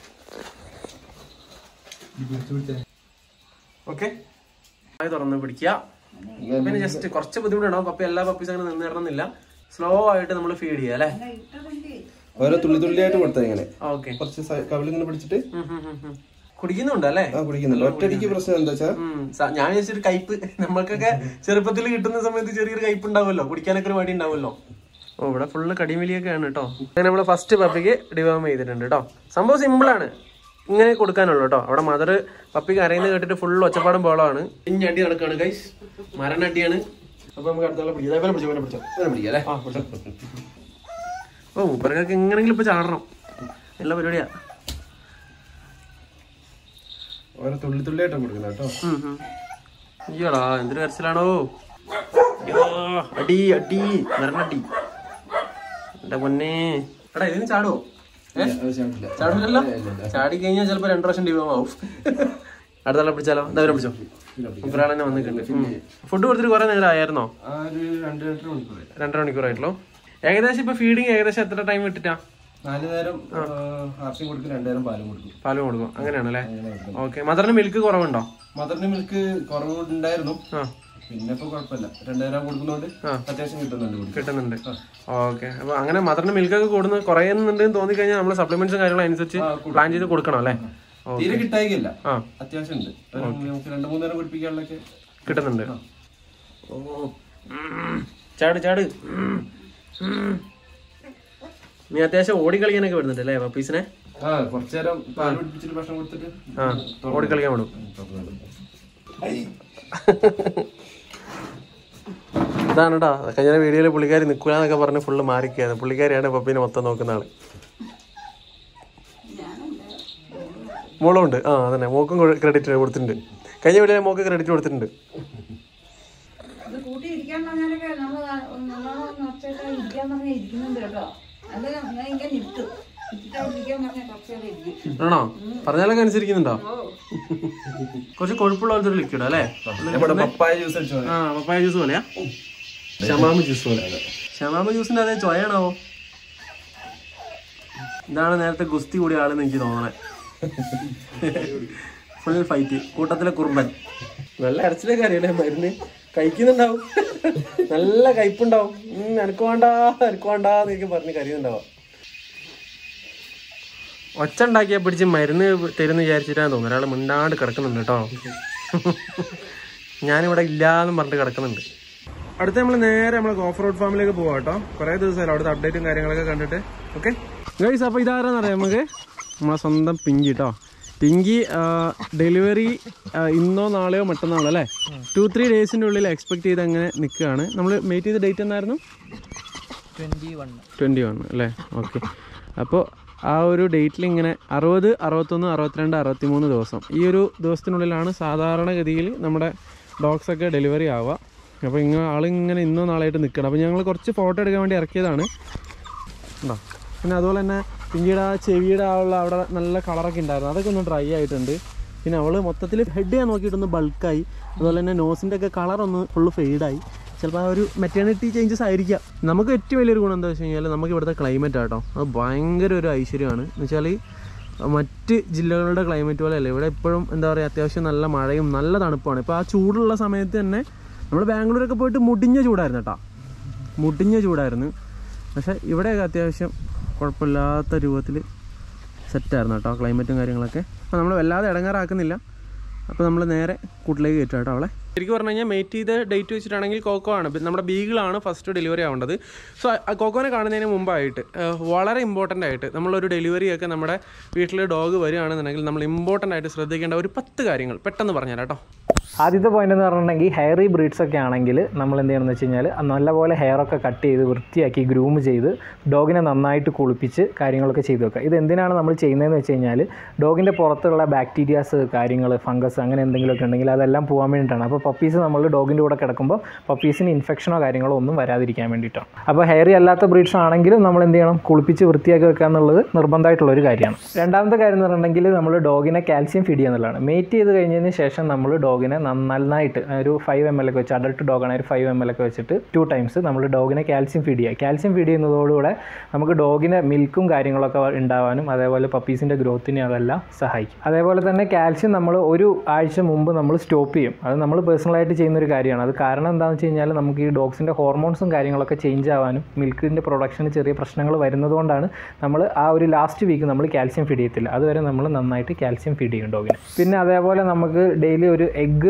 ഓക്കെ തുറന്ന് പിടിക്കുക പിന്നെ ജസ്റ്റ് കുറച്ച് ബുദ്ധിമുട്ടുണ്ടാവും പപ്പി എല്ലാ പപ്പീസ് അങ്ങനെ നിന്നിടണമെന്നില്ല സ്ലോ ആയിട്ട് നമ്മൾ ഫീഡ് ചെയ്യുക അല്ലേ ഓരോ തുള്ളി തുള്ളിയായിട്ട് കൊടുത്തത് ഇങ്ങനെ ഓക്കെ കുറച്ച് സ- കവിളിങ്ങനെ പിടിച്ചിട്ട് കുടിക്കുന്നുണ്ട് അല്ലേ ആ കുടിക്കുന്നുണ്ട് ഒറ്റയടിക്ക് പ്രശ്നം എന്താ വെച്ചാ ഉം. സ- ഞാൻ വിചാരിച്ചൊരു കയ്പ് നമ്മൾക്കൊക്കെ ചെറുപ്പത്തിൽ കിട്ടുന്ന സമയത്ത് ചെറിയൊരു കയ്പ് ഉണ്ടാവുമല്ലോ കുടിക്കാനൊക്കെ ഒരു മടി ഉണ്ടാവുമല്ലോ ഓ ഇവിടെ ഫുള്ള് കടിമലിയൊക്കെ ആണ് കേട്ടോ അങ്ങനെ നമ്മള് ഫസ്റ്റ് പപ്പിക്ക് ഡിവാം ചെയ്തിട്ടുണ്ട് കേട്ടോ സംഭവം സിമ്പിൾ ആണ് ഇങ്ങനെ കൊടുക്കാനുള്ളൂ കേട്ടോ അവിടെ മദർ പപ്പി കരയുന്നത് കേട്ടിട്ട് ഫുൾ ഒച്ചപ്പാടും ബോളമാണ് ഇനി അടി നടക്കാണ് ഗൈസ് മരണടിയാണ് അപ്പൊ നമുക്ക് അടുത്ത പിടിക്കാം ഇതേപോലെ പിടിച്ചോ ഇവനെ പിടിച്ചോ ഇങ്ങനെ പിടിക്കാം അല്ലേ ആ പിടിച്ചോ ഓ മൂപ്പരൊക്കെ എങ്ങനെങ്കിലും ഇപ്പൊ ചാടണം എല്ലാ പരിപാടിയാ ഓരോ തുള്ളി തുള്ളിയായിട്ടാണ് കൊടുക്കുന്നത് കേട്ടോ അയ്യോടാ എന്തൊരു കരച്ചിലാണോ അയ്യോ, അടി അടി മരണടി എന്റെ പൊന്നെ എടാ ഇതിന് ചാടുവോ ഏ ചാടില്ലല്ലോ ചാടി കഴിഞ്ഞാൽ ചിലപ്പോ രണ്ടു പ്രാവശ്യം ഡിവോം ആവും അടുത്താളെ പിടിച്ചാലോ എന്താ പിടിച്ചോ ഒരാളെന്നെ വന്നിട്ടുണ്ട് ഫുഡ് കൊടുത്തിട്ട് കുറെ നേരം ആയിരുന്നോ ആ ഒരു രണ്ട് രണ്ടര മണിക്കൂറായി രണ്ടര മണിക്കൂറായിട്ടുള്ളൂ ഏകദേശം ഇപ്പൊ ഫീഡിങ് ഏകദേശം എത്ര ടൈം ഇട്ടിട്ടാ നാല് നേരം ഹാർസിയും കൊടുക്കും രണ്ടു നേരം പാലും കൊടുക്കും പാലും കൊടുക്കും അങ്ങനെയാണല്ലേ ഓക്കെ മദറിന് മിൽക്ക് കുറവുണ്ടോ മദറിന് മിൽക്ക് കുറവുണ്ടായിരുന്നു ആ പിന്നെ ഇപ്പൊ കുഴപ്പമില്ല രണ്ടു നേരം കൊടുക്കുന്നോണ്ട് അത്യാവശ്യം കിട്ടുന്നുണ്ട് കുടിക്കാൻ. കിട്ടുന്നുണ്ട് ഓക്കെ അപ്പൊ അങ്ങനെ മദറിന് മിൽക്ക് ഒക്കെ കൂടുന്നു കുറയുന്നുണ്ട് എന്ന് തോന്നി കഴിഞ്ഞാൽ നമ്മൾ സപ്ലിമെന്റ്സും കാര്യങ്ങളും അനുസരിച്ച് പ്ലാൻ ചെയ്ത് കൊടുക്കണം അല്ലേ തീരെ കിട്ടായില്ല ആ അത്യാവശ്യം ഉണ്ട് ഒരു നമുക്ക് രണ്ടു മൂന്ന് നേരം കുടിപ്പിക്കാനുള്ളൊക്കെ കിട്ടുന്നുണ്ട് ഓ ഉം. ചാട് ചാട് ഉം. ഉം. നീ അത്യാവശ്യം ഓടിക്കളിക്കാനൊക്കെ വരുന്നുണ്ട് അല്ലേ പപ്പീസിനെ ആ കുറച്ചു നേരം പാൽ കുടിപ്പിച്ചിട്ട് ഭക്ഷണം കൊടുത്തിട്ട് ആ ഓടിക്കളിക്കാൻ വിടും ഇതാണ് കേട്ടോ കഴിഞ്ഞ വീഡിയോയിൽ പുള്ളിക്കാരി നിൽക്കുക പറഞ്ഞ് ഫുള്ള് മാറിക്കുകയാണ് പുള്ളിക്കാരിയാണ് പപ്പീനെ മൊത്തം നോക്കുന്ന ആള് മോളും ഉണ്ട് ആ അതന്നെ മോക്കും ക്രെഡിറ്റ് കൊടുത്തിട്ടുണ്ട് കഴിഞ്ഞ വീഡിയോയിൽ മോക്ക് ക്രെഡിറ്റ് കൊടുത്തിട്ടുണ്ട് ഇത് കൂട്ടിയിരിക്കാൻ പറഞ്ഞാലൊക്കെ നമ്മൾ നല്ലോണം ഒച്ചയൊക്കെ ഇരിക്കാൻ പറഞ്ഞാൽ ഇരിക്കുന്നുണ്ട് കേട്ടോ അത് ഞാൻ ഇങ്ങനെ ഇരുത്തും ഇട്ടിട്ട് അവിടെ ഇരിക്കാൻ പറഞ്ഞാൽ കുറച്ചേരം ഇരിക്കും ആണോ പറഞ്ഞാലൊക്കെ അനുസരിക്കുന്നുണ്ടോ കുറച്ച് കൊഴുപ്പുള്ള പോലത്തെ ഒരു ലിക്വിഡ് അല്ലേ നമ്മുടെ പപ്പായ ജ്യൂസ് അടിച്ചു ആ പപ്പായ ജ്യൂസ് പോലെയാ ഷമാമ ജ്യൂസ് പോലെ ഷമാമ ജ്യൂസിന്റെ അതേ ചൊയയാണോ ഇതാണ് നേരത്തെ ഗുസ്തി കൂടിയ ആളെന്ന് എനിക്ക് തോന്നണേ ഫുൾ ഫൈറ്റ് കൂട്ടത്തിലെ കുറുമ്പൻ നല്ല അരച്ചിലൊക്കെ അറിയല്ലേ മരുന്ന് കഴിക്കുന്നുണ്ടാവും നല്ല കയ്പുണ്ടാവും ഉം, എനക്ക് വേണ്ട എനക്ക് വേണ്ട എന്നൊക്കെ പറഞ്ഞ് കരയുന്നുണ്ടാവും ഒച്ച ഉണ്ടാക്കിയാ പിടിച്ച് മരുന്ന് തരുന്ന വിചാരിച്ചിട്ടാന്ന് തോന്നുന്നു ഒരാൾ മിണ്ടാണ്ട് കിടക്കുന്നുണ്ട് കേട്ടോ ഞാനിവിടെ ഇല്ലാന്നും പറഞ്ഞിട്ട് കിടക്കുന്നുണ്ട് അടുത്ത നമ്മൾ നേരെ നമ്മൾ ഓഫ് റോഡ് ഫാമിലേക്ക് പോവാം കേട്ടോ കുറേ ദിവസമല്ല അവിടുത്തെ അപ്ഡേറ്റും കാര്യങ്ങളൊക്കെ കണ്ടിട്ട് ഓക്കെ ഗൈസ് അപ്പോൾ ഇതാരാന്നറിയാം നമുക്ക് നമ്മളെ സ്വന്തം പിങ്കി കേട്ടോ പിങ്കി ഡെലിവറി ഇന്നോ നാളെയോ മറ്റന്നാളോ അല്ലേ ടു ത്രീ ഡേയ്സിൻ്റെ ഉള്ളിൽ എക്സ്പെക്ട് ചെയ്ത് അങ്ങനെ നിൽക്കുകയാണ് നമ്മൾ മെയ്റ്റ് ചെയ്ത ഡേറ്റ് എന്നായിരുന്നു ട്വൻറ്റി വൺ അല്ലേ ഓക്കെ അപ്പോൾ ആ ഒരു ഡേറ്റിൽ ഇങ്ങനെ അറുപത് അറുപത്തൊന്ന് അറുപത്തിരണ്ട് അറുപത്തിമൂന്ന് ദിവസം ഈ ഒരു ദിവസത്തിനുള്ളിലാണ് സാധാരണഗതിയിൽ നമ്മുടെ ഡോഗ്സൊക്കെ ഡെലിവറി ആവുക അപ്പോൾ ഇങ്ങനെ ആളിങ്ങനെ ഇന്നോ നാളായിട്ട് നിൽക്കണം അപ്പോൾ ഞങ്ങൾ കുറച്ച് ഫോട്ടോ എടുക്കാൻ വേണ്ടി ഇറക്കിയതാണ് ഉണ്ടോ പിന്നെ അതുപോലെ തന്നെ പിന്നീട് ആ ചെവിയുടെ ആ ഉള്ള അവിടെ നല്ല കളറൊക്കെ ഉണ്ടായിരുന്നു അതൊക്കെ ഒന്ന് ഡ്രൈ ആയിട്ടുണ്ട് പിന്നെ അവൾ മൊത്തത്തിൽ ഹെഡ് ഞാൻ നോക്കിയിട്ടൊന്ന് ബൾക്കായി അതുപോലെ തന്നെ നോസിൻ്റെ ഒക്കെ കളറൊന്ന് ഫുള്ള് ഫെയ്ഡായി ചിലപ്പോൾ ആ ഒരു മെറ്റേണിറ്റി ചേഞ്ചസ് ആയിരിക്കാം നമുക്ക് ഏറ്റവും വലിയൊരു ഗുണം എന്താ വെച്ച് കഴിഞ്ഞാൽ നമുക്ക് ഇവിടുത്തെ ക്ലൈമറ്റ് ആട്ടോ അത് ഭയങ്കര ഒരു ഐശ്വര്യമാണ് എന്ന് വെച്ചാൽ മറ്റ് ജില്ലകളുടെ ക്ലൈമറ്റ് പോലെ അല്ല ഇവിടെ എപ്പോഴും എന്താ പറയുക അത്യാവശ്യം നല്ല മഴയും നല്ല തണുപ്പാണ് ഇപ്പോൾ ആ ചൂടുള്ള സമയത്ത് തന്നെ നമ്മൾ ബാംഗ്ലൂരൊക്കെ പോയിട്ട് മുടിഞ്ഞ ചൂടായിരുന്നു കേട്ടോ മുടിഞ്ഞ ചൂടായിരുന്നു പക്ഷേ ഇവിടെയൊക്കെ അത്യാവശ്യം കുഴപ്പമില്ലാത്ത രൂപത്തിൽ സെറ്റായിരുന്നു കേട്ടോ ക്ലൈമറ്റും കാര്യങ്ങളൊക്കെ അപ്പോൾ നമ്മൾ വല്ലാതെ ഇടങ്ങാറാക്കുന്നില്ല അപ്പോൾ നമ്മൾ നേരെ കൂട്ടിലേക്ക് കയറ്റുക കേട്ടോ അവളെ ശരിക്കും പറഞ്ഞു കഴിഞ്ഞാൽ മെയ്റ്റ് ചെയ്ത ഡേറ്റ് വെച്ചിട്ടാണെങ്കിൽ കോക്കോ ആണ് ബി- നമ്മുടെ ബീഗിളാണ് ഫസ്റ്റ് ഡെലിവറി ആവേണ്ടത് സോ കോക്കോനെ കാണുന്നതിന് മുമ്പായിട്ട് ഏഹ്, വളരെ ഇമ്പോർട്ടൻ്റ് ആയിട്ട് നമ്മളൊരു ഡെലിവറി ഒക്കെ നമ്മുടെ വീട്ടിൽ ഡോഗ് വരികയാണെന്നുണ്ടെങ്കിൽ നമ്മൾ ഇമ്പോർട്ടൻ്റ് ആയിട്ട് ശ്രദ്ധിക്കേണ്ട ഒരു പത്ത് കാര്യങ്ങൾ പെട്ടെന്ന് പറഞ്ഞുതരാം കേട്ടോ ആദ്യത്തെ പോയിന്റ് എന്ന് പറഞ്ഞിട്ടുണ്ടെങ്കിൽ ഹെയറി ബ്രീഡ്സ് ഒക്കെ ആണെങ്കിൽ നമ്മൾ എന്ത് ചെയ്യണമെന്ന് വെച്ച് കഴിഞ്ഞാൽ നല്ലപോലെ ഹെയർ ഒക്കെ കട്ട് ചെയ്ത് വൃത്തിയാക്കി ഗ്രൂം ചെയ്ത് ഡോഗിനെ നന്നായിട്ട് കുളിപ്പിച്ച് കാര്യങ്ങളൊക്കെ ചെയ്ത് വെക്കുക ഇത് എന്തിനാണ് നമ്മൾ ചെയ്യുന്നതെന്ന് വെച്ച് കഴിഞ്ഞാൽ ഡോഗിൻ്റെ പുറത്തുള്ള ബാക്ടീരിയാസ് കാര്യങ്ങൾ ഫംഗസ് അങ്ങനെ എന്തെങ്കിലുമൊക്കെ ഉണ്ടെങ്കിൽ അതെല്ലാം പോകാൻ വേണ്ടിയിട്ടാണ് അപ്പോൾ പപ്പീസ് നമ്മൾ ഡോഗിൻ്റെ കൂടെ കിടക്കുമ്പോൾ പപ്പീസിന് ഇൻഫെക്ഷനോ കാര്യങ്ങളോ ഒന്നും വരാതിരിക്കാൻ വേണ്ടിയിട്ടാണ് അപ്പോൾ ഹെയറി അല്ലാത്ത ബ്രീഡ്സ് ആണെങ്കിലും നമ്മൾ എന്ത് ചെയ്യണം കുളിപ്പിച്ച് വൃത്തിയാക്കി വെക്കുക എന്നുള്ളത് നിർബന്ധമായിട്ടുള്ള ഒരു കാര്യമാണ് രണ്ടാമത്തെ കാര്യം എന്ന് പറഞ്ഞിട്ടുണ്ടെങ്കിൽ നമ്മൾ ഡോഗിനെ കാൽസ്യം ഫീഡ് ചെയ്യുക എന്നുള്ളതാണ് മേറ്റ് ചെയ്ത് കഴിഞ്ഞതിന് ശേഷം നമ്മൾ ഡോഗിനെ നന്ന- നന്നായിട്ട് ഒരു ഫൈവ് എം എൽ ഒക്കെ വെച്ച് അഡൾട്ട് ഡോഗാണ് ഒരു ഫൈവ് എം എൽ ഒക്കെ വെച്ചിട്ട് ടു ടൈംസ് നമ്മൾ ഡോഗിനെ കാൽസ്യം ഫീഡ് ചെയ്യുക കാൽസ്യം ഫീഡ് ചെയ്യുന്നതോടുകൂടെ നമുക്ക് ഡോഗിനെ മിൽക്കും കാര്യങ്ങളൊക്കെ ഉണ്ടാവാനും അതേപോലെ പപ്പീസിൻ്റെ ഗ്രോത്തിനെ അതെല്ലാം സഹായിക്കും അതേപോലെ തന്നെ കാൽസ്യം നമ്മൾ ഒരു ആഴ്ച മുമ്പ് നമ്മൾ സ്റ്റോപ്പ് ചെയ്യും അത് നമ്മൾ പേഴ്സണലായിട്ട് ചെയ്യുന്ന ഒരു കാര്യമാണ് അത് കാരണം എന്താണെന്ന് വെച്ച് കഴിഞ്ഞാൽ നമുക്ക് ഈ ഡോഗ്സിൻ്റെ ഹോർമോൺസും കാര്യങ്ങളൊക്കെ ചേഞ്ച് ആവാനും മിൽക്കിൻ്റെ പ്രൊഡക്ഷന് ചെറിയ പ്രശ്നങ്ങൾ വരുന്നതുകൊണ്ടാണ് നമ്മൾ ആ ഒരു ലാസ്റ്റ് വീക്ക് നമ്മൾ കാൽസ്യം ഫീഡ് ചെയ്യത്തില്ല അതുവരെ നമ്മൾ നന്നായിട്ട് കാൽസ്യം ഫീഡ് ചെയ്യും ഡോഗിന് പിന്നെ അതേപോലെ നമുക്ക് ഡെയിലി ഒരു എഗ്ഗ്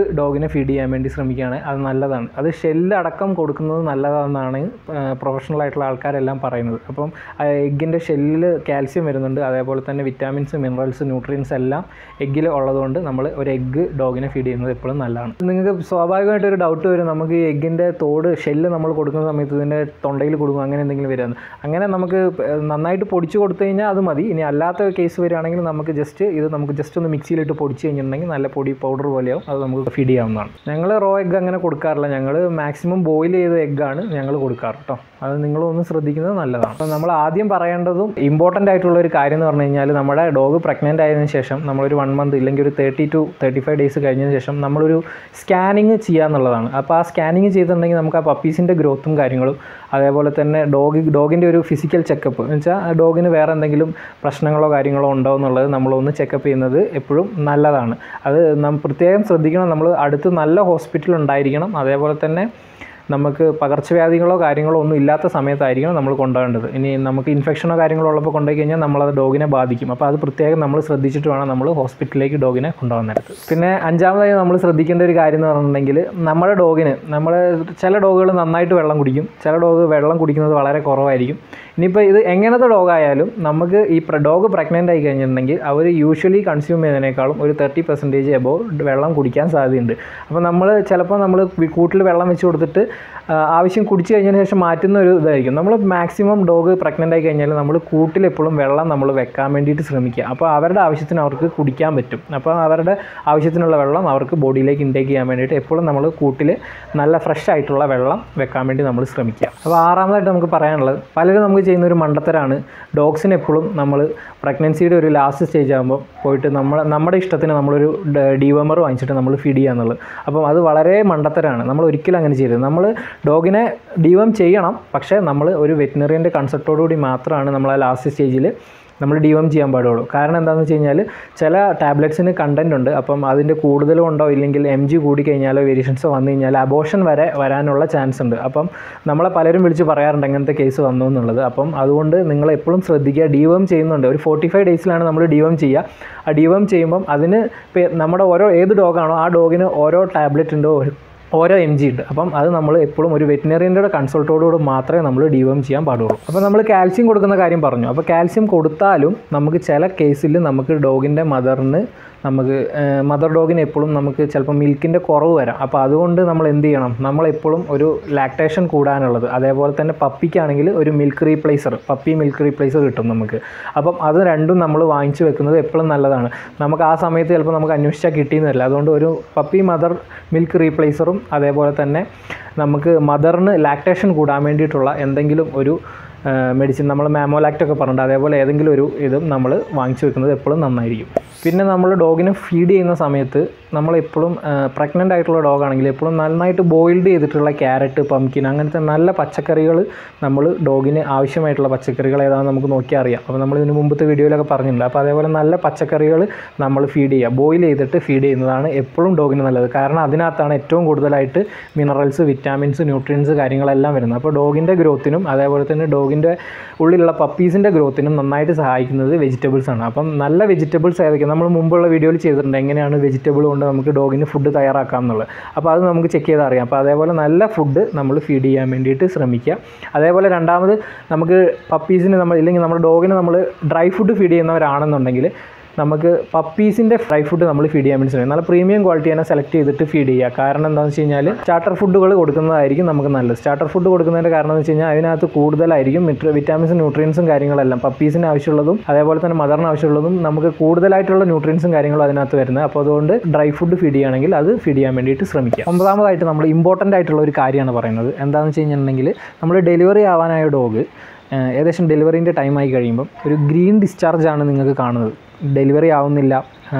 എഗ്ഗ് ഡോഗിനെ ഫീഡ് ചെയ്യാൻ വേണ്ടി ശ്രമിക്കുകയാണ് അത് നല്ലതാണ് അത് ഷെല്ല് അടക്കം കൊടുക്കുന്നത് നല്ലതാണെന്നാണ് പ്രൊഫഷണൽ ആയിട്ടുള്ള ആൾക്കാരെല്ലാം പറയുന്നത് അപ്പം എഗ്ഗിൻ്റെ ഷെല്ലിൽ കാൽസ്യം വരുന്നുണ്ട് അതേപോലെ തന്നെ വിറ്റാമിൻസ് മിനറൽസ് ന്യൂട്രിയൻസ് എല്ലാം എഗ്ഗിൽ ഉള്ളതുകൊണ്ട് നമ്മൾ ഒരു എഗ്ഗ് ഡോഗിനെ ഫീഡ് ചെയ്യുന്നത് എപ്പോഴും നല്ലതാണ് നിങ്ങൾക്ക് സ്വാഭാവികമായിട്ട് ഒരു ഡൗട്ട് വരും നമുക്ക് ഈ എഗ്ഗിൻ്റെ തോട് ഷെല്ല് നമ്മൾ കൊടുക്കുന്ന സമയത്ത് ഇതിൻ്റെ തൊണ്ടയിൽ കൊടുക്കും അങ്ങനെ എന്തെങ്കിലും വരുമെന്ന് അങ്ങനെ നമുക്ക് നന്നായിട്ട് പൊടിച്ച് കൊടുത്തു കഴിഞ്ഞാൽ അത് മതി ഇനി അല്ലാത്ത കേസ് വരികയാണെങ്കിൽ നമുക്ക് ജസ്റ്റ് ഇത് നമുക്ക് ജസ്റ്റ് ഒന്ന് മിക്സിയിലിട്ട് പൊടിച്ച് കഴിഞ്ഞിട്ടുണ്ടെങ്കിൽ നല്ല പൊടി പൗഡർ പോലെയാവും അത് നമുക്ക് ഫീഡ് ചെയ്യാവുന്നതാണ് ഞങ്ങൾ റോ എഗ്ഗ് അങ്ങനെ കൊടുക്കാറില്ല ഞങ്ങൾ മാക്സിമം ബോയിൽ ചെയ്ത എഗ്ഗാണ് ഞങ്ങൾ കൊടുക്കാറ് കേട്ടോ അത് നിങ്ങളൊന്ന് ശ്രദ്ധിക്കുന്നത് നല്ലതാണ് അപ്പോൾ നമ്മൾ ആദ്യം പറയേണ്ടതും ഇമ്പോർട്ടൻ്റ് ആയിട്ടുള്ള ഒരു കാര്യം എന്ന് പറഞ്ഞു കഴിഞ്ഞാൽ നമ്മുടെ ഡോഗ് പ്രഗ്നൻ്റ് ആയതിനു ശേഷം നമ്മളൊരു വൺ മന്ത് ഇല്ലെങ്കിൽ ഒരു thirty two thirty five days കഴിഞ്ഞതിന് ശേഷം നമ്മളൊരു സ്കാനിങ് ചെയ്യുക എന്നുള്ളതാണ് അപ്പോൾ ആ സ്കാനിങ് ചെയ്തിട്ടുണ്ടെങ്കിൽ നമുക്ക് ആ പപ്പീസിൻ്റെ ഗ്രോത്തും കാര്യങ്ങളും അതേപോലെ തന്നെ ഡോഗ് ഡോഗിൻ്റെ ഒരു ഫിസിക്കൽ ചെക്കപ്പ് എന്ന് വെച്ചാൽ ഡോഗിന് വേറെ എന്തെങ്കിലും പ്രശ്നങ്ങളോ കാര്യങ്ങളോ ഉണ്ടോ എന്നുള്ളത് നമ്മളൊന്ന് ചെക്കപ്പ് ചെയ്യുന്നത് എപ്പോഴും നല്ലതാണ് അത് നാം പ്രത്യേകം ശ്രദ്ധിക്കണം നമ്മൾ അടുത്ത് നല്ല ഹോസ്പിറ്റൽ ഉണ്ടായിരിക്കണം അതേപോലെ തന്നെ നമുക്ക് പകർച്ചവ്യാധികളോ കാര്യങ്ങളോ ഒന്നും ഇല്ലാത്ത സമയത്തായിരിക്കണം നമ്മൾ കൊണ്ടുപോകേണ്ടത് ഇനി നമുക്ക് ഇൻഫെക്ഷനോ കാര്യങ്ങളോ ഉള്ളപ്പോൾ കൊണ്ടുപോയി കഴിഞ്ഞാൽ നമ്മളത് ഡോഗിനെ ബാധിക്കും അപ്പോൾ അത് പ്രത്യേകം നമ്മൾ ശ്രദ്ധിച്ചിട്ട് വേണം നമ്മൾ ഹോസ്പിറ്റലിലേക്ക് ഡോഗിനെ കൊണ്ടുപോകാൻ നേരത്ത് പിന്നെ അഞ്ചാമതായി നമ്മൾ ശ്രദ്ധിക്കേണ്ട ഒരു കാര്യം എന്ന് പറഞ്ഞിട്ടുണ്ടെങ്കിൽ നമ്മുടെ ഡോഗിന് നമ്മൾ ചില ഡോഗുകൾ നന്നായിട്ട് വെള്ളം കുടിക്കും ചില ഡോഗ് വെള്ളം കുടിക്കുന്നത് വളരെ കുറവായിരിക്കും ഇനിയിപ്പോൾ ഇത് എങ്ങനത്തെ ഡോഗായാലും നമുക്ക് ഈ ഡോഗ് പ്രഗ്നൻ്റ് ആയി കഴിഞ്ഞിട്ടുണ്ടെങ്കിൽ അവർ യൂഷ്വലി കൺസ്യൂം ചെയ്യുന്നതിനേക്കാളും ഒരു തേർട്ടി പെർസെൻറ്റേജ് എബോവ് വെള്ളം കുടിക്കാൻ സാധ്യതയുണ്ട് അപ്പോൾ നമ്മൾ ചിലപ്പോൾ നമ്മൾ കൂട്ടിൽ വെള്ളം വെച്ച് കൊടുത്തിട്ട് ആ, ആവശ്യം കുടിച്ച് കഴിഞ്ഞതിന് ശേഷം മാറ്റുന്ന ഒരു ഇതായിരിക്കും നമ്മൾ മാക്സിമം ഡോഗ് പ്രഗ്നൻ്റ് ആയി കഴിഞ്ഞാൽ നമ്മൾ കൂട്ടിൽ എപ്പോഴും വെള്ളം നമ്മൾ വെക്കാൻ വേണ്ടിയിട്ട് ശ്രമിക്കുക അപ്പോൾ അവരുടെ ആവശ്യത്തിന് അവർക്ക് കുടിക്കാൻ പറ്റും അപ്പോൾ അവരുടെ ആവശ്യത്തിനുള്ള വെള്ളം അവർക്ക് ബോഡിയിലേക്ക് ഇൻടേക്ക് ചെയ്യാൻ വേണ്ടിയിട്ട് എപ്പോഴും നമ്മൾ കൂട്ടിൽ നല്ല ഫ്രഷ് ആയിട്ടുള്ള വെള്ളം വെക്കാൻ വേണ്ടി നമ്മൾ ശ്രമിക്കുക അപ്പോൾ ആറാമതായിട്ട് നമുക്ക് പറയാനുള്ളത് പലരും നമുക്ക് ചെയ്യുന്ന ഒരു മണ്ടത്തരാണ് ഡോഗ്സിന് എപ്പോഴും നമ്മൾ പ്രഗ്നൻസിയുടെ ഒരു ലാസ്റ്റ് സ്റ്റേജ് ആകുമ്പോൾ പോയിട്ട് നമ്മൾ നമ്മുടെ ഇഷ്ടത്തിന് നമ്മളൊരു ഡിവമർ വാങ്ങിച്ചിട്ട് നമ്മൾ ഫീഡ് ചെയ്യുക എന്നുള്ളത് അപ്പം അത് വളരെ മണ്ടത്തരാണ് നമ്മൾ ഒരിക്കലും അങ്ങനെ ചെയ്യരുത് നമ്മൾ ഡോഗിനെ ഡിവം ചെയ്യണം പക്ഷേ നമ്മൾ ഒരു വെറ്റിനറിയൻ്റെ കൺസെപ്റ്റോടുകൂടി മാത്രമാണ് നമ്മൾ ആ ലാസ്റ്റ് സ്റ്റേജിൽ നമ്മൾ ഡിവം ചെയ്യാൻ പാടുള്ളൂ കാരണം എന്താണെന്ന് വെച്ച് കഴിഞ്ഞാൽ ചില ടാബ്ലറ്റ്സിന് കണ്ടൻറ് ഉണ്ട് അപ്പം അതിൻ്റെ കൂടുതലും ഉണ്ടോ ഇല്ലെങ്കിൽ എം ജി കൂടി കഴിഞ്ഞാലോ വേരിയേഷൻസോ വന്നു കഴിഞ്ഞാൽ അബോഷൻ വരെ വരാനുള്ള ചാൻസ് ഉണ്ട് അപ്പം നമ്മളെ പലരും വിളിച്ച് പറയാറുണ്ട് അങ്ങനത്തെ കേസ് വന്നു എന്നുള്ളത് അപ്പം അതുകൊണ്ട് നിങ്ങൾ എപ്പോഴും ശ്രദ്ധിക്കുക ഡിവം ചെയ്യുന്നുണ്ട് ഒരു ഫോർട്ടി ഫൈവ് ഡേയ്സിലാണ് നമ്മൾ ഡിവം ചെയ്യുക ആ ഡിവം ചെയ്യുമ്പം അതിന് ഇപ്പം നമ്മുടെ ഓരോ ഏത് ഡോഗാണോ ആ ഡോഗിന് ഓരോ ടാബ്ലറ്റ് ഉണ്ടോ ഓരോ എം ജി ഉണ്ട് അപ്പം അത് നമ്മൾ എപ്പോഴും ഒരു വെറ്റിനറിയൻ്റെ കൺസൾട്ടോടുകൂടി മാത്രമേ നമ്മൾ ഡിവം ചെയ്യാൻ പാടുള്ളൂ അപ്പോൾ നമ്മൾ കാൽസ്യം കൊടുക്കുന്ന കാര്യം പറഞ്ഞു അപ്പോൾ കാൽസ്യം കൊടുത്താലും നമുക്ക് ചില കേസിൽ നമുക്ക് ഡോഗിൻ്റെ മദറിന് നമുക്ക് മദർ ഡോഗിന് എപ്പോഴും നമുക്ക് ചിലപ്പോൾ മിൽക്കിൻ്റെ കുറവ് വരാം അപ്പോൾ അതുകൊണ്ട് നമ്മൾ എന്ത് ചെയ്യണം നമ്മളെപ്പോഴും ഒരു ലാക്ടേഷൻ കൂടാനുള്ളത് അതേപോലെ തന്നെ പപ്പിക്കാണെങ്കിൽ ഒരു milk replacer puppy milk replacer കിട്ടും നമുക്ക് അപ്പം അത് രണ്ടും നമ്മൾ വാങ്ങിച്ചു വെക്കുന്നത് എപ്പോഴും നല്ലതാണ് നമുക്ക് ആ സമയത്ത് ചിലപ്പോൾ നമുക്ക് അന്വേഷിച്ചാൽ കിട്ടിയെന്ന് വരില്ല അതുകൊണ്ട് ഒരു പപ്പി മദർ മിൽക്ക് റീപ്ലേസറും അതേപോലെ തന്നെ നമുക്ക് മദറിന് ലാക്ടേഷൻ കൂടാൻ വേണ്ടിയിട്ടുള്ള എന്തെങ്കിലും ഒരു മെഡിസിൻ നമ്മൾ മാമോലാക്റ്റ് ഒക്കെ പറഞ്ഞിട്ട് അതേപോലെ ഏതെങ്കിലും ഒരു ഇതും നമ്മൾ വാങ്ങിച്ചു വെക്കുന്നത് എപ്പോഴും നന്നായിരിക്കും പിന്നെ നമ്മൾ ഡോഗിനെ ഫീഡ് ചെയ്യുന്ന സമയത്ത് നമ്മളെപ്പോഴും പ്രഗ്നൻ്റ് ആയിട്ടുള്ള ഡോഗാണെങ്കിൽ എപ്പോഴും നന്നായിട്ട് ബോയിൽഡ് ചെയ്തിട്ടുള്ള ക്യാരറ്റ് പംകിൻ അങ്ങനത്തെ നല്ല പച്ചക്കറികൾ നമ്മൾ ഡോഗിന് ആവശ്യമായിട്ടുള്ള പച്ചക്കറികൾ ഏതാണെന്ന് നമുക്ക് നോക്കിയാൽ അറിയാം അപ്പോൾ നമ്മൾ ഇതിന് മുമ്പത്തെ വീഡിയോയിലൊക്കെ പറഞ്ഞിട്ടുണ്ട് അപ്പോൾ അതേപോലെ നല്ല പച്ചക്കറികൾ നമ്മൾ ഫീഡ് ചെയ്യുക ബോയിൽ ചെയ്തിട്ട് ഫീഡ് ചെയ്യുന്നതാണ് എപ്പോഴും ഡോഗിന് നല്ലത് കാരണം അതിനകത്താണ് ഏറ്റവും കൂടുതലായിട്ട് മിനറൽസ് വിറ്റാമിൻസ് ന്യൂട്രിയൻസ് കാര്യങ്ങളെല്ലാം വരുന്നത് അപ്പോൾ ഡോഗിൻ്റെ ഗ്രോത്തിനും അതേപോലെ തന്നെ ഡോഗിൻ്റെ ഉള്ളിലുള്ള പപ്പീസിൻ്റെ ഗ്രോത്തിനും നന്നായിട്ട് സഹായിക്കുന്നത് വെജിറ്റബിൾസ് ആണ് അപ്പം നല്ല വെജിറ്റബിൾസ് ഏതൊക്കെ നമ്മൾ മുമ്പുള്ള വീഡിയോയിൽ ചെയ്തിട്ടുണ്ട് എങ്ങനെയാണ് വെജിറ്റബിൾ കൊണ്ട് നമുക്ക് ഡോഗിന് ഫുഡ് തയ്യാറാക്കാം എന്നുള്ളത് അപ്പോൾ അത് നമുക്ക് ചെക്ക് ചെയ്ത് അറിയാം അപ്പോൾ അതേപോലെ നല്ല ഫുഡ് നമ്മൾ ഫീഡ് ചെയ്യാൻ വേണ്ടിയിട്ട് ശ്രമിക്കുക അതേപോലെ രണ്ടാമത് നമുക്ക് പപ്പീസിന് നമ്മൾ ഇല്ലെങ്കിൽ നമ്മുടെ ഡോഗിന് നമ്മൾ ഡ്രൈ ഫുഡ് ഫീഡ് ചെയ്യുന്നവരാണെന്നുണ്ടെങ്കിൽ നമുക്ക് പപ്പീസിൻ്റെ ഫ്രൈ ഫുഡ് നമ്മൾ ഫീഡ് ചെയ്യാൻ വേണ്ടി ശ്രമിക്കും നല്ല പ്രീമിയം ക്വാളിറ്റി തന്നെ സെലക്ട് ചെയ്തിട്ട് ഫീഡ് ചെയ്യുക കാരണം എന്താണെന്ന് വെച്ച് കഴിഞ്ഞാൽ സ്റ്റാർട്ടർ ഫുഡുകൾ കൊടുക്കുന്നതായിരിക്കും നമുക്ക് നല്ലത് സ്റ്റാർട്ടർ ഫുഡ് കൊടുക്കുന്നതിൻ്റെ കാരണം എന്ന് വെച്ച് കഴിഞ്ഞാൽ അതിനകത്ത് കൂടുതലായിരിക്കും വിറ്റാമിൻസും ന്യൂട്രിയൻസും കാര്യങ്ങളെല്ലാം പപ്പീസിന് ആവശ്യമുള്ളതും അതേപോലെ തന്നെ മദറിന് ആവശ്യമുള്ളതും നമുക്ക് കൂടുതലായിട്ടുള്ള ന്യൂട്രിയൻസും കാര്യങ്ങളും അതിനകത്ത് വരുന്നത് അപ്പോൾ അതുകൊണ്ട് ഡ്രൈ ഫുഡ് ഫീഡ് ചെയ്യുകയാണെങ്കിൽ അത് ഫീഡ് ചെയ്യാൻ വേണ്ടിയിട്ട് ശ്രമിക്കുക ഒമ്പതാമതായിട്ട് നമ്മൾ ഇമ്പോർട്ടൻ്റ് ആയിട്ടുള്ള ഒരു കാര്യമാണ് പറയുന്നത് എന്താണെന്ന് വെച്ച് കഴിഞ്ഞിട്ടുണ്ടെങ്കിൽ നമ്മൾ ഡെലിവറി ആവാനായ ഡോഗ് ഏകദേശം ഡെലിവറീൻ്റെ ടൈം ആയി കഴിയുമ്പം ഒരു ഗ്രീൻ ഡിസ്ചാർജ് ആണ് നിങ്ങൾക്ക് കാണുന്നത് ഡെലിവറി ആവുന്നില്ല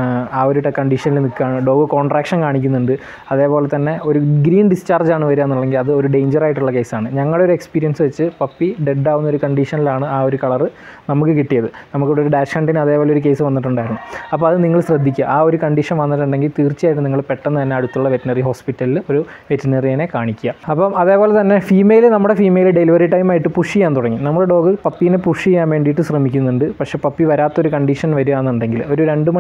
ആ ഒരു കണ്ടീഷനിൽ നിൽക്കുകയാണ് ഡോഗ് കോൺട്രാക്ഷൻ കാണിക്കുന്നുണ്ട് അതേപോലെ തന്നെ ഒരു ഗ്രീൻ ഡിസ്ചാർജ് ആണ് വരിക എന്നുണ്ടെങ്കിൽ അത് ഒരു ഡേഞ്ചർ ആയിട്ടുള്ള കേസാണ് ഞങ്ങളുടെ ഒരു എക്സ്പീരിയൻസ് വെച്ച് പപ്പി ഡെഡ് ആവുന്ന ഒരു കണ്ടീഷനിലാണ് ആ ഒരു കളർ നമുക്ക് കിട്ടിയത് നമുക്കിവിടെ ഒരു ഡാഷ് ഹണ്ടിന് അതേപോലെ ഒരു കേസ് വന്നിട്ടുണ്ടായിരുന്നു അപ്പോൾ അത് നിങ്ങൾ ശ്രദ്ധിക്കുക ആ ഒരു കണ്ടീഷൻ വന്നിട്ടുണ്ടെങ്കിൽ തീർച്ചയായിട്ടും നിങ്ങൾ പെട്ടെന്ന് തന്നെ അടുത്തുള്ള വെറ്റിനറി ഹോസ്പിറ്റലിൽ ഒരു വെറ്റിനറിയനെ കാണിക്കുക അപ്പം അതേപോലെ തന്നെ ഫീമെയിൽ നമ്മുടെ ഫീമെയിൽ ഡെലിവറി ടൈം ആയിട്ട് പുഷ് ചെയ്യാൻ തുടങ്ങി നമ്മുടെ ഡോഗ് പപ്പീനെ പുഷ് ചെയ്യാൻ വേണ്ടിയിട്ട് ശ്രമിക്കുന്നുണ്ട് പക്ഷേ പപ്പി വരാത്തൊരു കണ്ടീഷൻ വരികയാണെന്നുണ്ടെങ്കിൽ ഒരു രണ്ട് മണിക്കൂറൊക്കെ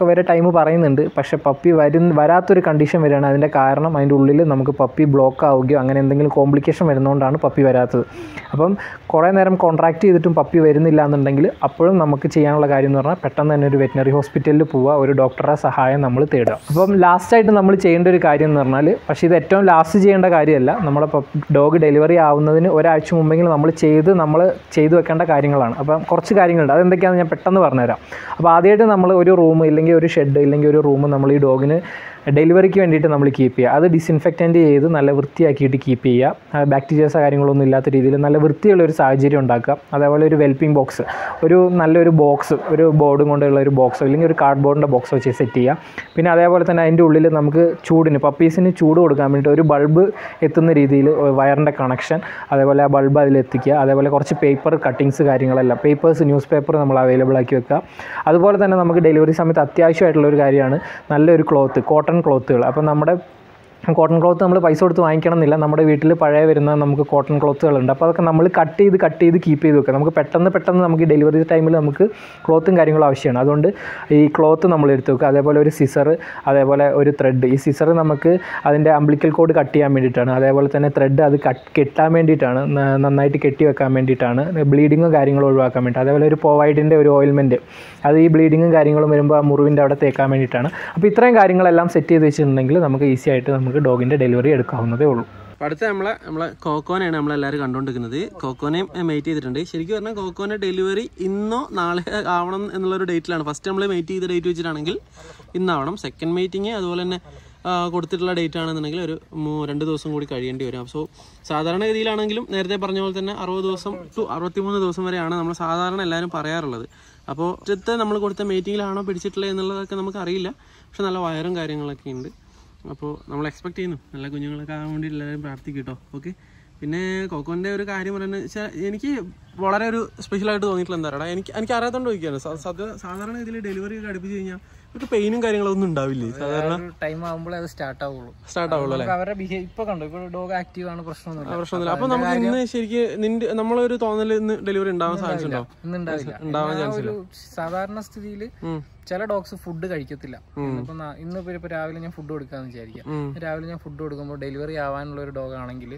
വരെ ടൈം പറയുന്നുണ്ട് പക്ഷേ പപ്പി വരുന്ന വരാത്തൊരു കണ്ടീഷൻ വരികയാണ് അതിൻ്റെ കാരണം അതിൻ്റെ ഉള്ളിൽ നമുക്ക് പപ്പി ബ്ലോക്ക് ആവുകയോ അങ്ങനെ എന്തെങ്കിലും കോംപ്ലിക്കേഷൻ വരുന്നതുകൊണ്ടാണ് പപ്പി വരാത്തത് അപ്പം കുറേ നേരം കോൺട്രാക്ട് ചെയ്തിട്ടും പപ്പി വരുന്നില്ല എന്നുണ്ടെങ്കിൽ അപ്പോഴും നമുക്ക് ചെയ്യാനുള്ള കാര്യം എന്ന് പറഞ്ഞാൽ പെട്ടെന്ന് തന്നെ ഒരു വെറ്റിനറി ഹോസ്പിറ്റലിൽ പോവുക ഒരു ഡോക്ടറുടെ സഹായം നമ്മൾ തേടുക അപ്പം ലാസ്റ്റായിട്ട് നമ്മൾ ചെയ്യേണ്ട ഒരു കാര്യം എന്ന് പറഞ്ഞാൽ പക്ഷേ ഇത് ഏറ്റവും ലാസ്റ്റ് ചെയ്യേണ്ട കാര്യമല്ല നമ്മുടെ ഡോഗ് ഡെലിവറി ആവുന്നതിന് ഒരാഴ്ച മുമ്പെങ്കിലും നമ്മൾ ചെയ്ത് നമ്മൾ ചെയ്തു വെക്കേണ്ട കാര്യങ്ങളാണ് അപ്പം കുറച്ച് കാര്യങ്ങളുണ്ട് അതെന്തൊക്കെയാണെന്ന് ഞാൻ പെട്ടെന്ന് പറഞ്ഞുതരാം അപ്പോൾ ആദ്യമായിട്ട് നമ്മൾ ഒരു റൂം ഇല്ലെങ്കിൽ ഒരു ഷെഡ് ഇല്ലെങ്കിൽ ഒരു റൂം നമ്മൾ ഈ ഡോഗിന് ഡെലിവറിക്ക് വേണ്ടിയിട്ട് നമ്മൾ കീപ്പ് ചെയ്യുക അത് ഡിസിൻഫെക്റ്റൻറ്റ് ചെയ്ത് നല്ല വൃത്തിയാക്കിയിട്ട് കീപ്പ് ചെയ്യുക ബാക്ടീരിയസോ കാര്യങ്ങളൊന്നും ഇല്ലാത്ത രീതിയിൽ നല്ല വൃത്തിയുള്ള ഒരു സാഹചര്യം ഉണ്ടാക്കുക അതേപോലെ ഒരു വെൽപ്പിംഗ് ബോക്സ് ഒരു നല്ലൊരു ബോക്സ് ഒരു ബോർഡും കൊണ്ടുള്ള ഒരു ബോക്സോ അല്ലെങ്കിൽ ഒരു കാർഡ് ബോർഡിൻ്റെ ബോക്സോ വെച്ച് സെറ്റ് ചെയ്യുക പിന്നെ അതേപോലെ തന്നെ അതിൻ്റെ ഉള്ളിൽ നമുക്ക് ചൂടിന് പപ്പീസിന് ചൂട് കൊടുക്കാൻ വേണ്ടിയിട്ട് ഒരു ബൾബ് എത്തുന്ന രീതിയിൽ വയറിൻ്റെ കണക്ഷൻ അതേപോലെ ആ ബൾബ് അതിലെത്തിക്കുക അതേപോലെ കുറച്ച് പേപ്പർ കട്ടിങ്സ് കാര്യങ്ങളെല്ലാം പേപ്പേഴ്സ് ന്യൂസ് പേപ്പർ നമ്മൾ അവൈലബിൾ ആക്കി വെക്കുക അതുപോലെ തന്നെ നമുക്ക് ഡെലിവറി സമയത്ത് അത്യാവശ്യമായിട്ടുള്ള ഒരു കാര്യമാണ് നല്ലൊരു ക്ലോത്ത് കോട്ടൺ ക്ലോത്തുകൾ അപ്പം നമ്മുടെ കോട്ടൺ ക്ലോത്ത് നമ്മൾ പൈസ കൊടുത്ത് വാങ്ങിക്കണം എന്നില്ല നമ്മുടെ വീട്ടിൽ പഴയ വരുന്ന നമുക്ക് കോട്ടൺ ക്ലോത്തുകളുണ്ട് അപ്പോൾ അതൊക്കെ നമ്മൾ കട്ട് ചെയ്ത് കട്ട് ചെയ്ത് കീപ്പ് ചെയ്ത് വെക്കുക നമുക്ക് പെട്ടെന്ന് പെട്ടെന്ന് നമുക്ക് ഡെലിവറി ടൈമിൽ നമുക്ക് ക്ലോത്തും കാര്യങ്ങളും ആവശ്യമാണ് അതുകൊണ്ട് ഈ ക്ലോത്ത് നമ്മൾ എടുത്ത് വെക്കുക അതേപോലെ ഒരു സിസർ അതേപോലെ ഒരു ത്രെഡ് ഈ സിസർ നമുക്ക് അതിൻ്റെ അംബ്ലിക്കൽ കോഡ് കട്ട് ചെയ്യാൻ വേണ്ടിയിട്ടാണ് അതേപോലെ തന്നെ ത്രെഡ് അത് കട്ട് കെട്ടാൻ വേണ്ടിയിട്ടാണ് ന- നന്നായിട്ട് കെട്ടി വെക്കാൻ വേണ്ടിയിട്ടാണ് ബ്ലീഡിങ്ങും കാര്യങ്ങളും ഒഴിവാക്കാൻ വേണ്ടി അതേപോലെ ഒരു പോവൈഡിൻ്റെ ഒരു ഓയിൽമെൻറ്റ് അത് ഈ ബ്ലീഡിങ്ങും കാര്യങ്ങളും വരുമ്പോൾ ആ മുറിവിൻ്റെ അവിടെ തേക്കാൻ വേണ്ടിയിട്ടാണ് അപ്പോൾ ഇത്രയും കാര്യങ്ങളെല്ലാം സെറ്റ് ചെയ്ത് വെച്ചിട്ടുണ്ടെങ്കിൽ നമുക്ക് ഈസി ആയിട്ട് നമുക്ക് ഡോഗിൻ്റെ ഡെലിവറി എടുക്കാവുന്നതേ ഉള്ളൂ അപ്പോൾ അടുത്ത നമ്മളെ നമ്മളെ കോക്കോനെയാണ് നമ്മളെല്ലാവരും കണ്ടുകൊണ്ടിരിക്കുന്നത് കോക്കോനെയും മെയ്റ്റ് ചെയ്തിട്ടുണ്ട് ശരിക്കും പറഞ്ഞാൽ കോക്കോനെ ഡെലിവറി ഇന്നോ നാളെ ആവണം എന്നുള്ളൊരു ഡേറ്റിലാണ് ഫസ്റ്റ് നമ്മൾ മെയ്റ്റ് ചെയ്ത ഡേറ്റ് വെച്ചിട്ടാണെങ്കിൽ ഇന്നാവണം സെക്കൻഡ് മീറ്റിംഗ് അതുപോലെ തന്നെ ആ, കൊടുത്തിട്ടുള്ള ഡേറ്റ് ആണെന്നുണ്ടെങ്കിൽ ഒരു മൂ- രണ്ട് ദിവസം കൂടി കഴിയേണ്ടി വരും സോ സാധാരണഗതിയിലാണെങ്കിലും നേരത്തെ പറഞ്ഞ പോലെ തന്നെ അറുപത് ദിവസം ടു അറുപത്തിമൂന്ന് ദിവസം വരെയാണ് നമ്മൾ സാധാരണ എല്ലാവരും പറയാറുള്ളത് അപ്പോൾ ഒറ്റത്തെ നമ്മൾ കൊടുത്ത മീറ്റിങ്ങിലാണോ പിടിച്ചിട്ടുള്ളത് എന്നുള്ളതൊക്കെ നമുക്ക് അറിയില്ല പക്ഷെ നല്ല വയറും കാര്യങ്ങളൊക്കെ ഉണ്ട് അപ്പോൾ നമ്മൾ എക്സ്പെക്ട് ചെയ്യുന്നു നല്ല കുഞ്ഞുങ്ങളൊക്കെ ആകാൻ വേണ്ടി എല്ലാവരും പ്രാർത്ഥിക്കും കേട്ടോ ഓക്കെ പിന്നെ കോക്കോൻ്റെ ഒരു കാര്യം പറയുന്നത് വെച്ചാൽ എനിക്ക് വളരെ ഒരു സ്പെഷ്യലായിട്ട് തോന്നിയിട്ടുള്ള എന്താ പറയുക എനിക്ക് എനിക്ക് അറിയാത്തോണ്ട് ചോദിക്കുകയാണ് സ- സദ്യ സാധാരണ ഇതിൽ ഡെലിവറി ഒക്കെ അടുപ്പിച്ച് കഴിഞ്ഞാൽ ഒരു പെയിനും കാര്യങ്ങളൊന്നും ഉണ്ടാവില്ലേ സാധാരണ ടൈം ആകുമ്പോഴേ അത് സ്റ്റാർട്ട് ആവുള്ളൂ സ്റ്റാർട്ട് ആവുള്ളൂ അല്ലേ അവരുടെ ബിഹേവ് ഇപ്പൊ കണ്ടു ഇപ്പൊ ഡോഗ് ആക്റ്റീവ് ആണ് പ്രശ്നമൊന്നുമില്ല പ്രശ്നമൊന്നുമില്ല അപ്പോൾ നമുക്ക് ഇന്ന് ശരിക്ക് നിന്റെ നമ്മളൊരു തോന്നൽ ഇന്ന് ഡെലിവറി ഉണ്ടാവാൻ സാധ്യത ഉണ്ടോ ഇന്ന് ഉണ്ടാവില്ല ഉണ്ടാവാൻ ഇന്ന് ആ ചാൻസ് ഒരു സാധാരണ സ്ഥിതിയിൽ ഉം. ചില ഡോഗ്സ് ഫുഡ് കഴിക്കത്തില്ല ഇന്നിപ്പോ നാ- ഇന്ന് ഇപ്പൊ ഇപ്പൊ രാവിലെ ഞാൻ ഫുഡ് കൊടുക്കാന്ന് വിചാരിക്കാം ഉം. രാവിലെ ഞാൻ ഫുഡ് കൊടുക്കുമ്പോൾ ഡെലിവറി ആവാനുള്ള ഒരു ഡോഗ് ആണെങ്കിൽ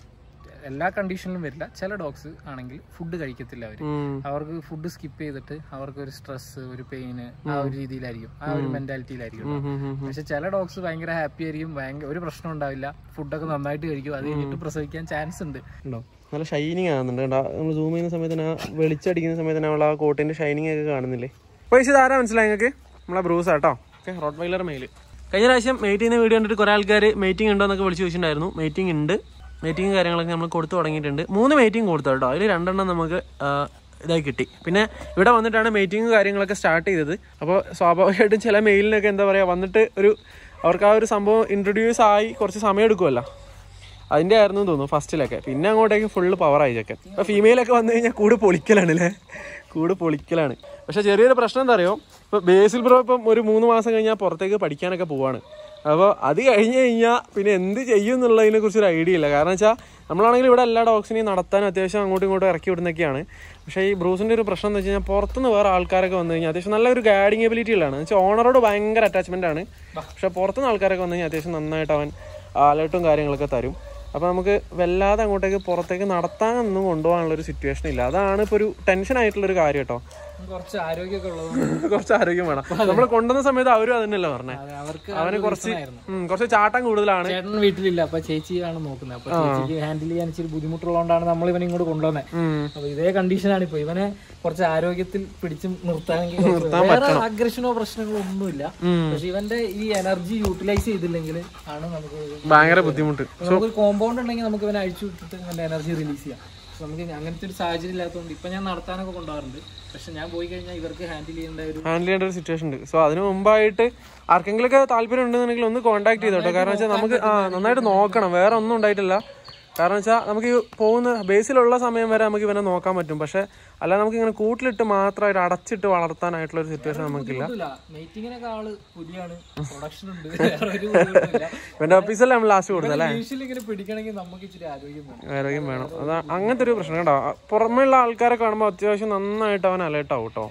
എല്ലാ കണ്ടീഷനിലും വരില്ല ചില ഡോഗ്സ് ആണെങ്കിൽ ഫുഡ് കഴിക്കത്തില്ല അവർ ഉം. അവർക്ക് ഫുഡ് സ്കിപ്പ് ചെയ്തിട്ട് അവർക്ക് ഒരു സ്ട്രെസ് ഒരു പെയിന് ആ ഒരു രീതിയിലായിരിക്കും ആ ഒരു മെന്റാലിറ്റിയിലായിരിക്കും ഉം, ഉം, ഉം. പക്ഷെ ചില ഡോഗ്സ് ഭയങ്കര ഹാപ്പി ആയിരിക്കും ഭയങ്കര ഒരു പ്രശ്നം ഉണ്ടാവില്ല ഫുഡൊക്കെ നന്നായിട്ട് കഴിക്കും അത് കഴിഞ്ഞിട്ട് പ്രസവിക്കാൻ ചാൻസ് ഉണ്ട് ഉണ്ടോ നല്ല ഷൈനിങ് ആകുന്നുണ്ട് കണ്ടോ നമ്മൾ സൂം ചെയ്യുന്ന സമയത്ത് തന്നെ ആ വെളിച്ചടിക്കുന്ന സമയത്ത് തന്നെ നമ്മൾ ആ കോട്ടിന്റെ ഷൈനിങ് ഒക്കെ കാണുന്നില്ലേ പൈസ ഇത് ആരാ മനസ്സിലായി നിങ്ങൾക്ക് നമ്മളെ ബ്രൂസ് ആട്ടോ ഓക്കെ റോഡ് വൈലർ മെയിൽ കഴിഞ്ഞ പ്രാവശ്യം മെയ്റ്റ് ചെയ്യുന്ന വീഡിയോ കണ്ടിട്ട് കുറേ ആൾക്കാർ മീറ്റിംഗ് ഉണ്ടോ എന്നൊക്കെ വിളിച്ച് ചോദിച്ചിട്ടുണ്ടായിരുന്നു മീറ്റിംഗ് ഉണ്ട് മീറ്റിംഗ് കാര്യങ്ങളൊക്കെ നമ്മൾ കൊടുത്തു തുടങ്ങിയിട്ടുണ്ട് മൂന്ന് മീറ്റിംഗ് കൊടുത്തു കേട്ടോ അതിൽ രണ്ടെണ്ണം നമുക്ക് ആ, ഇതായി കിട്ടി പിന്നെ ഇവിടെ വന്നിട്ടാണ് മീറ്റിംഗ് കാര്യങ്ങളൊക്കെ സ്റ്റാർട്ട് ചെയ്തത് അപ്പോൾ സ്വാഭാവികമായിട്ടും ചില മെയിലിനൊക്കെ എന്താ പറയുക വന്നിട്ട് ഒരു അവർക്ക് ആ ഒരു സംഭവം ഇൻട്രൊഡ്യൂസ് ആയി കുറച്ച് സമയം എടുക്കുമല്ലോ അതിന്റെ ആയിരുന്നു തോന്നുന്നു ഫസ്റ്റിലൊക്കെ പിന്നെ അങ്ങോട്ടേക്ക് ഫുള്ള് പവറായി ചെക്കൻ ഇപ്പൊ ഫീമെയിലൊക്കെ വന്നു കഴിഞ്ഞാൽ കൂട് പൊളിക്കലാണ് അല്ലേ കൂട് പൊളിക്കലാണ് പക്ഷെ ചെറിയൊരു പ്രശ്നം എന്താ അറിയോ ഇപ്പൊ ബേസിൽ ബ്രോ ഇപ്പം ഒരു മൂന്ന് മാസം കഴിഞ്ഞാൽ പുറത്തേക്ക് പഠിക്കാനൊക്കെ പോവാണ് അപ്പോൾ അത് കഴിഞ്ഞ് കഴിഞ്ഞാൽ പിന്നെ എന്ത് ചെയ്യും എന്നുള്ളതിനെ കുറിച്ച് ഒരു ഐഡിയ ഇല്ല കാരണം വെച്ചാൽ നമ്മളാണെങ്കിൽ ഇവിടെ എല്ലാ ഡോഗ്സിനെയും നടത്താൻ അത്യാവശ്യം അങ്ങോട്ടും ഇങ്ങോട്ടും ഇറക്കി വിടുന്നൊക്കെയാണ് പക്ഷേ ഈ ബ്രൂസിന്റെ ഒരു പ്രശ്നം എന്ന് വെച്ച് കഴിഞ്ഞാൽ പുറത്തുനിന്ന് വേറെ ആൾക്കാരൊക്കെ വന്നു കഴിഞ്ഞാൽ അത്യാവശ്യം നല്ലൊരു ഗൈഡിങ് എബിലിറ്റി ഉള്ളതാണ് എന്ന് വെച്ചാൽ ഓണറോട് ഭയങ്കര അറ്റാച്ച്മെന്റ് ആണ് പക്ഷെ പുറത്തുനിന്ന് ആൾക്കാരൊക്കെ വന്നു കഴിഞ്ഞാൽ അത്യാവശ്യം നന്നായിട്ട് അവൻ അലേർട്ടും കാര്യങ്ങളൊക്കെ തരും അപ്പോൾ നമുക്ക് വല്ലാതെ അങ്ങോട്ടേക്ക് പുറത്തേക്ക് നടത്താനൊന്നും കൊണ്ടുപോകാനുള്ള ഒരു സിറ്റുവേഷൻ ഇല്ല അതാണ് ഇപ്പോൾ ഒരു ടെൻഷൻ ആയിട്ടുള്ള ഒരു കാര്യം കേട്ടോ കുറച്ച് ആരോഗ്യമൊക്കെ ഉള്ളതുകൊണ്ട് കുറച്ച് ആരോഗ്യം വേണം നമ്മൾ കൊണ്ടുവന്ന സമയത്ത് അവരും അതന്നെയല്ലേ പറഞ്ഞേ അവർക്ക് അവന് കുറച്ച് ഉം, കുറച്ച് ചാട്ടം കൂടുതലാണ് ചേട്ടൻ വീട്ടിലില്ല അപ്പൊ ചേച്ചിയാണ് നോക്കുന്നത് അപ്പൊ ചേച്ചിക്ക് ഹാൻഡിൽ ചെയ്യാൻ ഇച്ചിരി ബുദ്ധിമുട്ടുള്ളതുകൊണ്ടാണ് നമ്മൾ ഇവനെ ഇങ്ങോട്ട് കൊണ്ടുവന്നത് ഉം. അപ്പൊ ഇതേ കണ്ടീഷനാണ് ഇപ്പൊ ഇവനെ കുറച്ച് ആരോഗ്യത്തിൽ പിടിച്ച് നിർത്താനെങ്കിൽ കുറച്ച് വേറെ അഗ്രഷനോ പ്രശ്നങ്ങളോ ഒന്നുമില്ല പക്ഷെ ഇവന്റെ ഈ എനർജി യൂട്ടിലൈസ് ചെയ്തില്ലെങ്കിൽ ആണ് നമുക്ക് ഒരു- ഭയങ്കര ബുദ്ധിമുട്ട് നമുക്കൊരു കോമ്പൗണ്ട് ഉണ്ടെങ്കിൽ നമുക്ക് ഇവനെ അഴിച്ചു വിട്ടിട്ട് ഇവന്റെ എനർജി റിലീസ് ചെയ്യാം പക്ഷെ നമുക്ക് അങ്ങനത്തെ ഒരു സാഹചര്യം ഇല്ലാത്തതുകൊണ്ട് ഇപ്പൊ ഞാൻ നടത്താനൊക്കെ കൊണ്ടുപോകാറുണ്ട് പക്ഷെ ഞാൻ പോയി കഴിഞ്ഞാൽ ഇവർക്ക് ഹാൻഡിൽ ചെയ്യേണ്ട ഒരു ഹാൻഡിൽ ചെയ്യേണ്ട ഒരു സിറ്റുവേഷൻ ഉണ്ട് സോ അതിന് മുമ്പായിട്ട് ആർക്കെങ്കിലും ഒക്കെ താല്പര്യം ഉണ്ടെന്നുണ്ടെങ്കിൽ ഒന്ന് കോൺടാക്ട് ചെയ്തോട്ടോ കാരണം വെച്ചാൽ നമുക്ക് ആ നന്നായിട്ട് നോക്കണം വേറെ ഒന്നും ഉണ്ടായിട്ടില്ല കാരണം വെച്ചാൽ നമുക്ക് ഈ പോകുന്ന ബേസിലുള്ള സമയം വരെ നമുക്ക് ഇവനെ നോക്കാൻ പറ്റും പക്ഷെ അല്ല നമുക്ക് ഇങ്ങനെ കൂട്ടിലിട്ട് മാത്രമായിട്ട് അടച്ചിട്ട് വളർത്താനായിട്ടുള്ള ഒരു സിറ്റുവേഷൻ നമുക്കില്ല മീറ്റിങ്ങിനൊക്കെ ആള് പുതിയാണ് പ്രൊഡക്ഷൻ ഉണ്ട് വേറെ ഒരു ബുദ്ധിമുട്ടുമില്ല. ഇവന്റെ ഓഫീസല്ലേ നമ്മൾ ലാസ്റ്റ് കൊടുത്തത് അല്ലേ യൂഷ്വലി ഇങ്ങനെ പിടിക്കണമെങ്കിൽ നമുക്ക് ഇച്ചിരി ആരോഗ്യം വേണം ആരോഗ്യം വേണം അതാ അങ്ങനത്തെ ഒരു പ്രശ്നം കേട്ടോ പുറമേയുള്ള ആൾക്കാരെ കാണുമ്പോൾ അത്യാവശ്യം നന്നായിട്ട് അവൻ അലേർട്ട് ആവും കേട്ടോ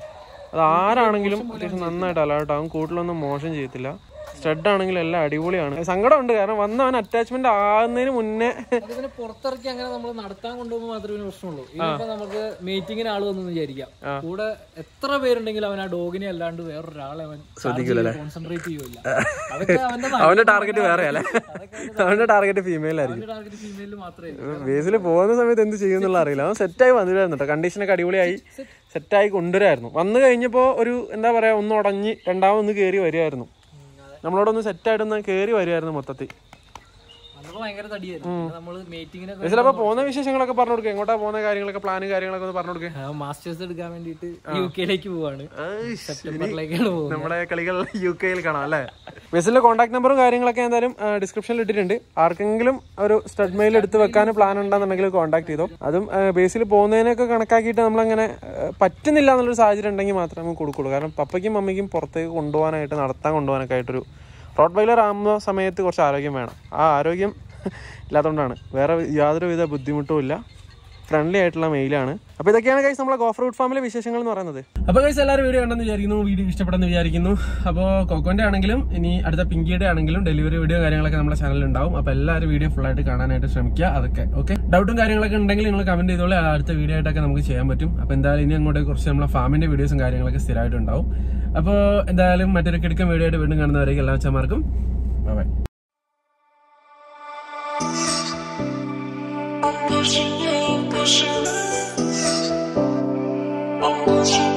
അത് ആരാണെങ്കിലും അത്യാവശ്യം നന്നായിട്ട് അലേർട്ട് ആവും കൂട്ടിലൊന്നും മോശം ചെയ്യത്തില്ല സ്റ്റഡ് ആണെങ്കിലും എല്ലാം അടിപൊളിയാണ് സങ്കടമുണ്ട് കാരണം വന്നവൻ അറ്റാച്ച്മെന്റ് ആകുന്നതിന് മുന്നേ അതിനെ പുറത്തിറക്കി അങ്ങനെ നമ്മൾ നടത്താൻ കൊണ്ടുപോകുമ്പോൾ മാത്രമേ ഇതിന് പ്രശ്നമുള്ളൂ ഇനിയിപ്പോ നമുക്ക് മീറ്റിങ്ങിന് ആൾ വന്നു വിചാരിക്കാം കൂടെ എത്ര പേരുണ്ടെങ്കിലും അവൻ ആ ഡോഗിനെ അല്ലാണ്ട് വേറൊരാളെ അവൻ കോൺസെൻട്രേറ്റ് ചെയ്യൂല അതൊക്കെ അവന്റെ അവന്റെ ടാർഗറ്റ് വേറെ അല്ലേ അവന്റെ ടാർഗറ്റ് ഫീമെയിൽ ആയിരിക്കും ടാർഗറ്റ് ഫീമെയിലിൽ മാത്രമേ ബേസിൽ പോകുന്ന സമയത്ത് എന്ത് ചെയ്യുന്നുള്ള അറിയില്ല അവൻ സെറ്റായി വന്നിട്ടായിരുന്നു കേട്ടോ കണ്ടീഷനൊക്കെ അടിപൊളിയായി സെറ്റായി കൊണ്ടുവരായിരുന്നു വന്നു കഴിഞ്ഞപ്പോൾ ഒരു എന്താ പറയാ ഒന്ന് ഉടഞ്ഞ് രണ്ടാമതൊന്ന് കയറി വരുമായിരുന്നു നമ്മളോടൊന്ന് സെറ്റായിട്ടൊന്ന് കയറി വരുമായിരുന്നു മൊത്തത്തിൽ അതൊക്കെ ഭയങ്കര തടിയായിരുന്നു പിന്നെ നമ്മള് മീറ്റിങ്ങിനൊക്കെ ബേസിലപ്പോ പോകുന്ന വിശേഷങ്ങളൊക്കെ പറഞ്ഞു കൊടുക്കുക എങ്ങോട്ടാ പോകുന്ന കാര്യങ്ങളൊക്കെ പ്ലാന് കാര്യങ്ങളൊക്കെ ഒന്ന് പറഞ്ഞു കൊടുക്കുക മാസ്റ്റേഴ്സ് എടുക്കാൻ വേണ്ടിയിട്ട് യു കെയിലേക്ക് പോവാണ് സെപ്റ്റംബറിലേക്കാണ് പോകുന്നത് നമ്മുടെ കളികൾ യു കെയിൽ കാണാം അല്ലേ ബേസിലെ കോൺടാക്ട് നമ്പറും കാര്യങ്ങളൊക്കെ എന്തായാലും ഡിസ്ക്രിപ്ഷനിൽ ഇട്ടിട്ടുണ്ട് ആർക്കെങ്കിലും ഒരു സ്റ്റഡ് മെയിൽ എടുത്ത് വെക്കാൻ പ്ലാൻ ഉണ്ടെന്നുണ്ടെങ്കിൽ കോൺടാക്ട് ചെയ്തോ അതും ബേസിൽ പോകുന്നതിനൊക്കെ കണക്കാക്കിയിട്ട് നമ്മളങ്ങനെ ആ, പറ്റുന്നില്ല എന്നുള്ളൊരു സാഹചര്യം ഉണ്ടെങ്കിൽ മാത്രമേ നമുക്ക് കൊടുക്കുള്ളൂ കാരണം പപ്പയ്ക്കും മമ്മിക്കും പുറത്തേക്ക് കൊണ്ടുപോകാനായിട്ട് നടത്താൻ കൊണ്ടുപോകാനൊക്കെ ആയിട്ടൊരു റോഡ് ബൈലർ ആകുന്ന സമയത്ത് കുറച്ച് ആരോഗ്യം വേണം ആ ആരോഗ്യം ഇല്ലാത്തതുകൊണ്ടാണ് വേറെ യാതൊരുവിധ ബുദ്ധിമുട്ടും ഇല്ല ഫ്രണ്ട്ലി ആയിട്ടുള്ള മെയിലാണ് അപ്പോൾ ഇതൊക്കെയാണ് ഗൈസ് നമ്മളെ ഗോഫർ വുഡ് ഫാമിലെ വിശേഷങ്ങൾ എന്ന് പറയുന്നത് അപ്പോൾ ഗൈസ് എല്ലാവരും വീഡിയോ കണ്ടെന്ന് വിചാരിക്കുന്നു വീഡിയോ ഇഷ്ടപ്പെടുന്ന വിചാരിക്കുന്നു അപ്പോൾ കോക്കോന്റെ ആണെങ്കിലും ഇനി അടുത്ത പിങ്കിയുടെ ആണെങ്കിലും ഡെലിവറി വീഡിയോ കാര്യങ്ങളൊക്കെ നമ്മുടെ ചാനലിൽ ഉണ്ടാവും അപ്പോൾ എല്ലാവരും വീഡിയോ ഫുൾ ആയിട്ട് കാണാനായിട്ട് ശ്രമിക്കുക അതൊക്കെ ഓക്കെ ഡൗട്ടും കാര്യങ്ങളൊക്കെ ഉണ്ടെങ്കിൽ നിങ്ങൾ കമന്റ് ചെയ്തോളൂ ആ അടുത്ത വീഡിയോ ആയിട്ടൊക്കെ നമുക്ക് ചെയ്യാൻ പറ്റും അപ്പോൾ എന്തായാലും ഇനി അങ്ങോട്ട് കുറച്ച് നമ്മളെ ഫാമിന്റെ വീഡിയോസും കാര്യങ്ങളൊക്കെ സ്ഥിരമായിട്ട് ഉണ്ടാവും അപ്പോൾ എന്തായാലും മറ്റൊരു കിടക്കും വീഡിയോ ആയിട്ട് വീണ്ടും കാണുന്നവരേക്കും എല്ലാ ചമാർക്കും bye pushing, pushing. I'm pushing.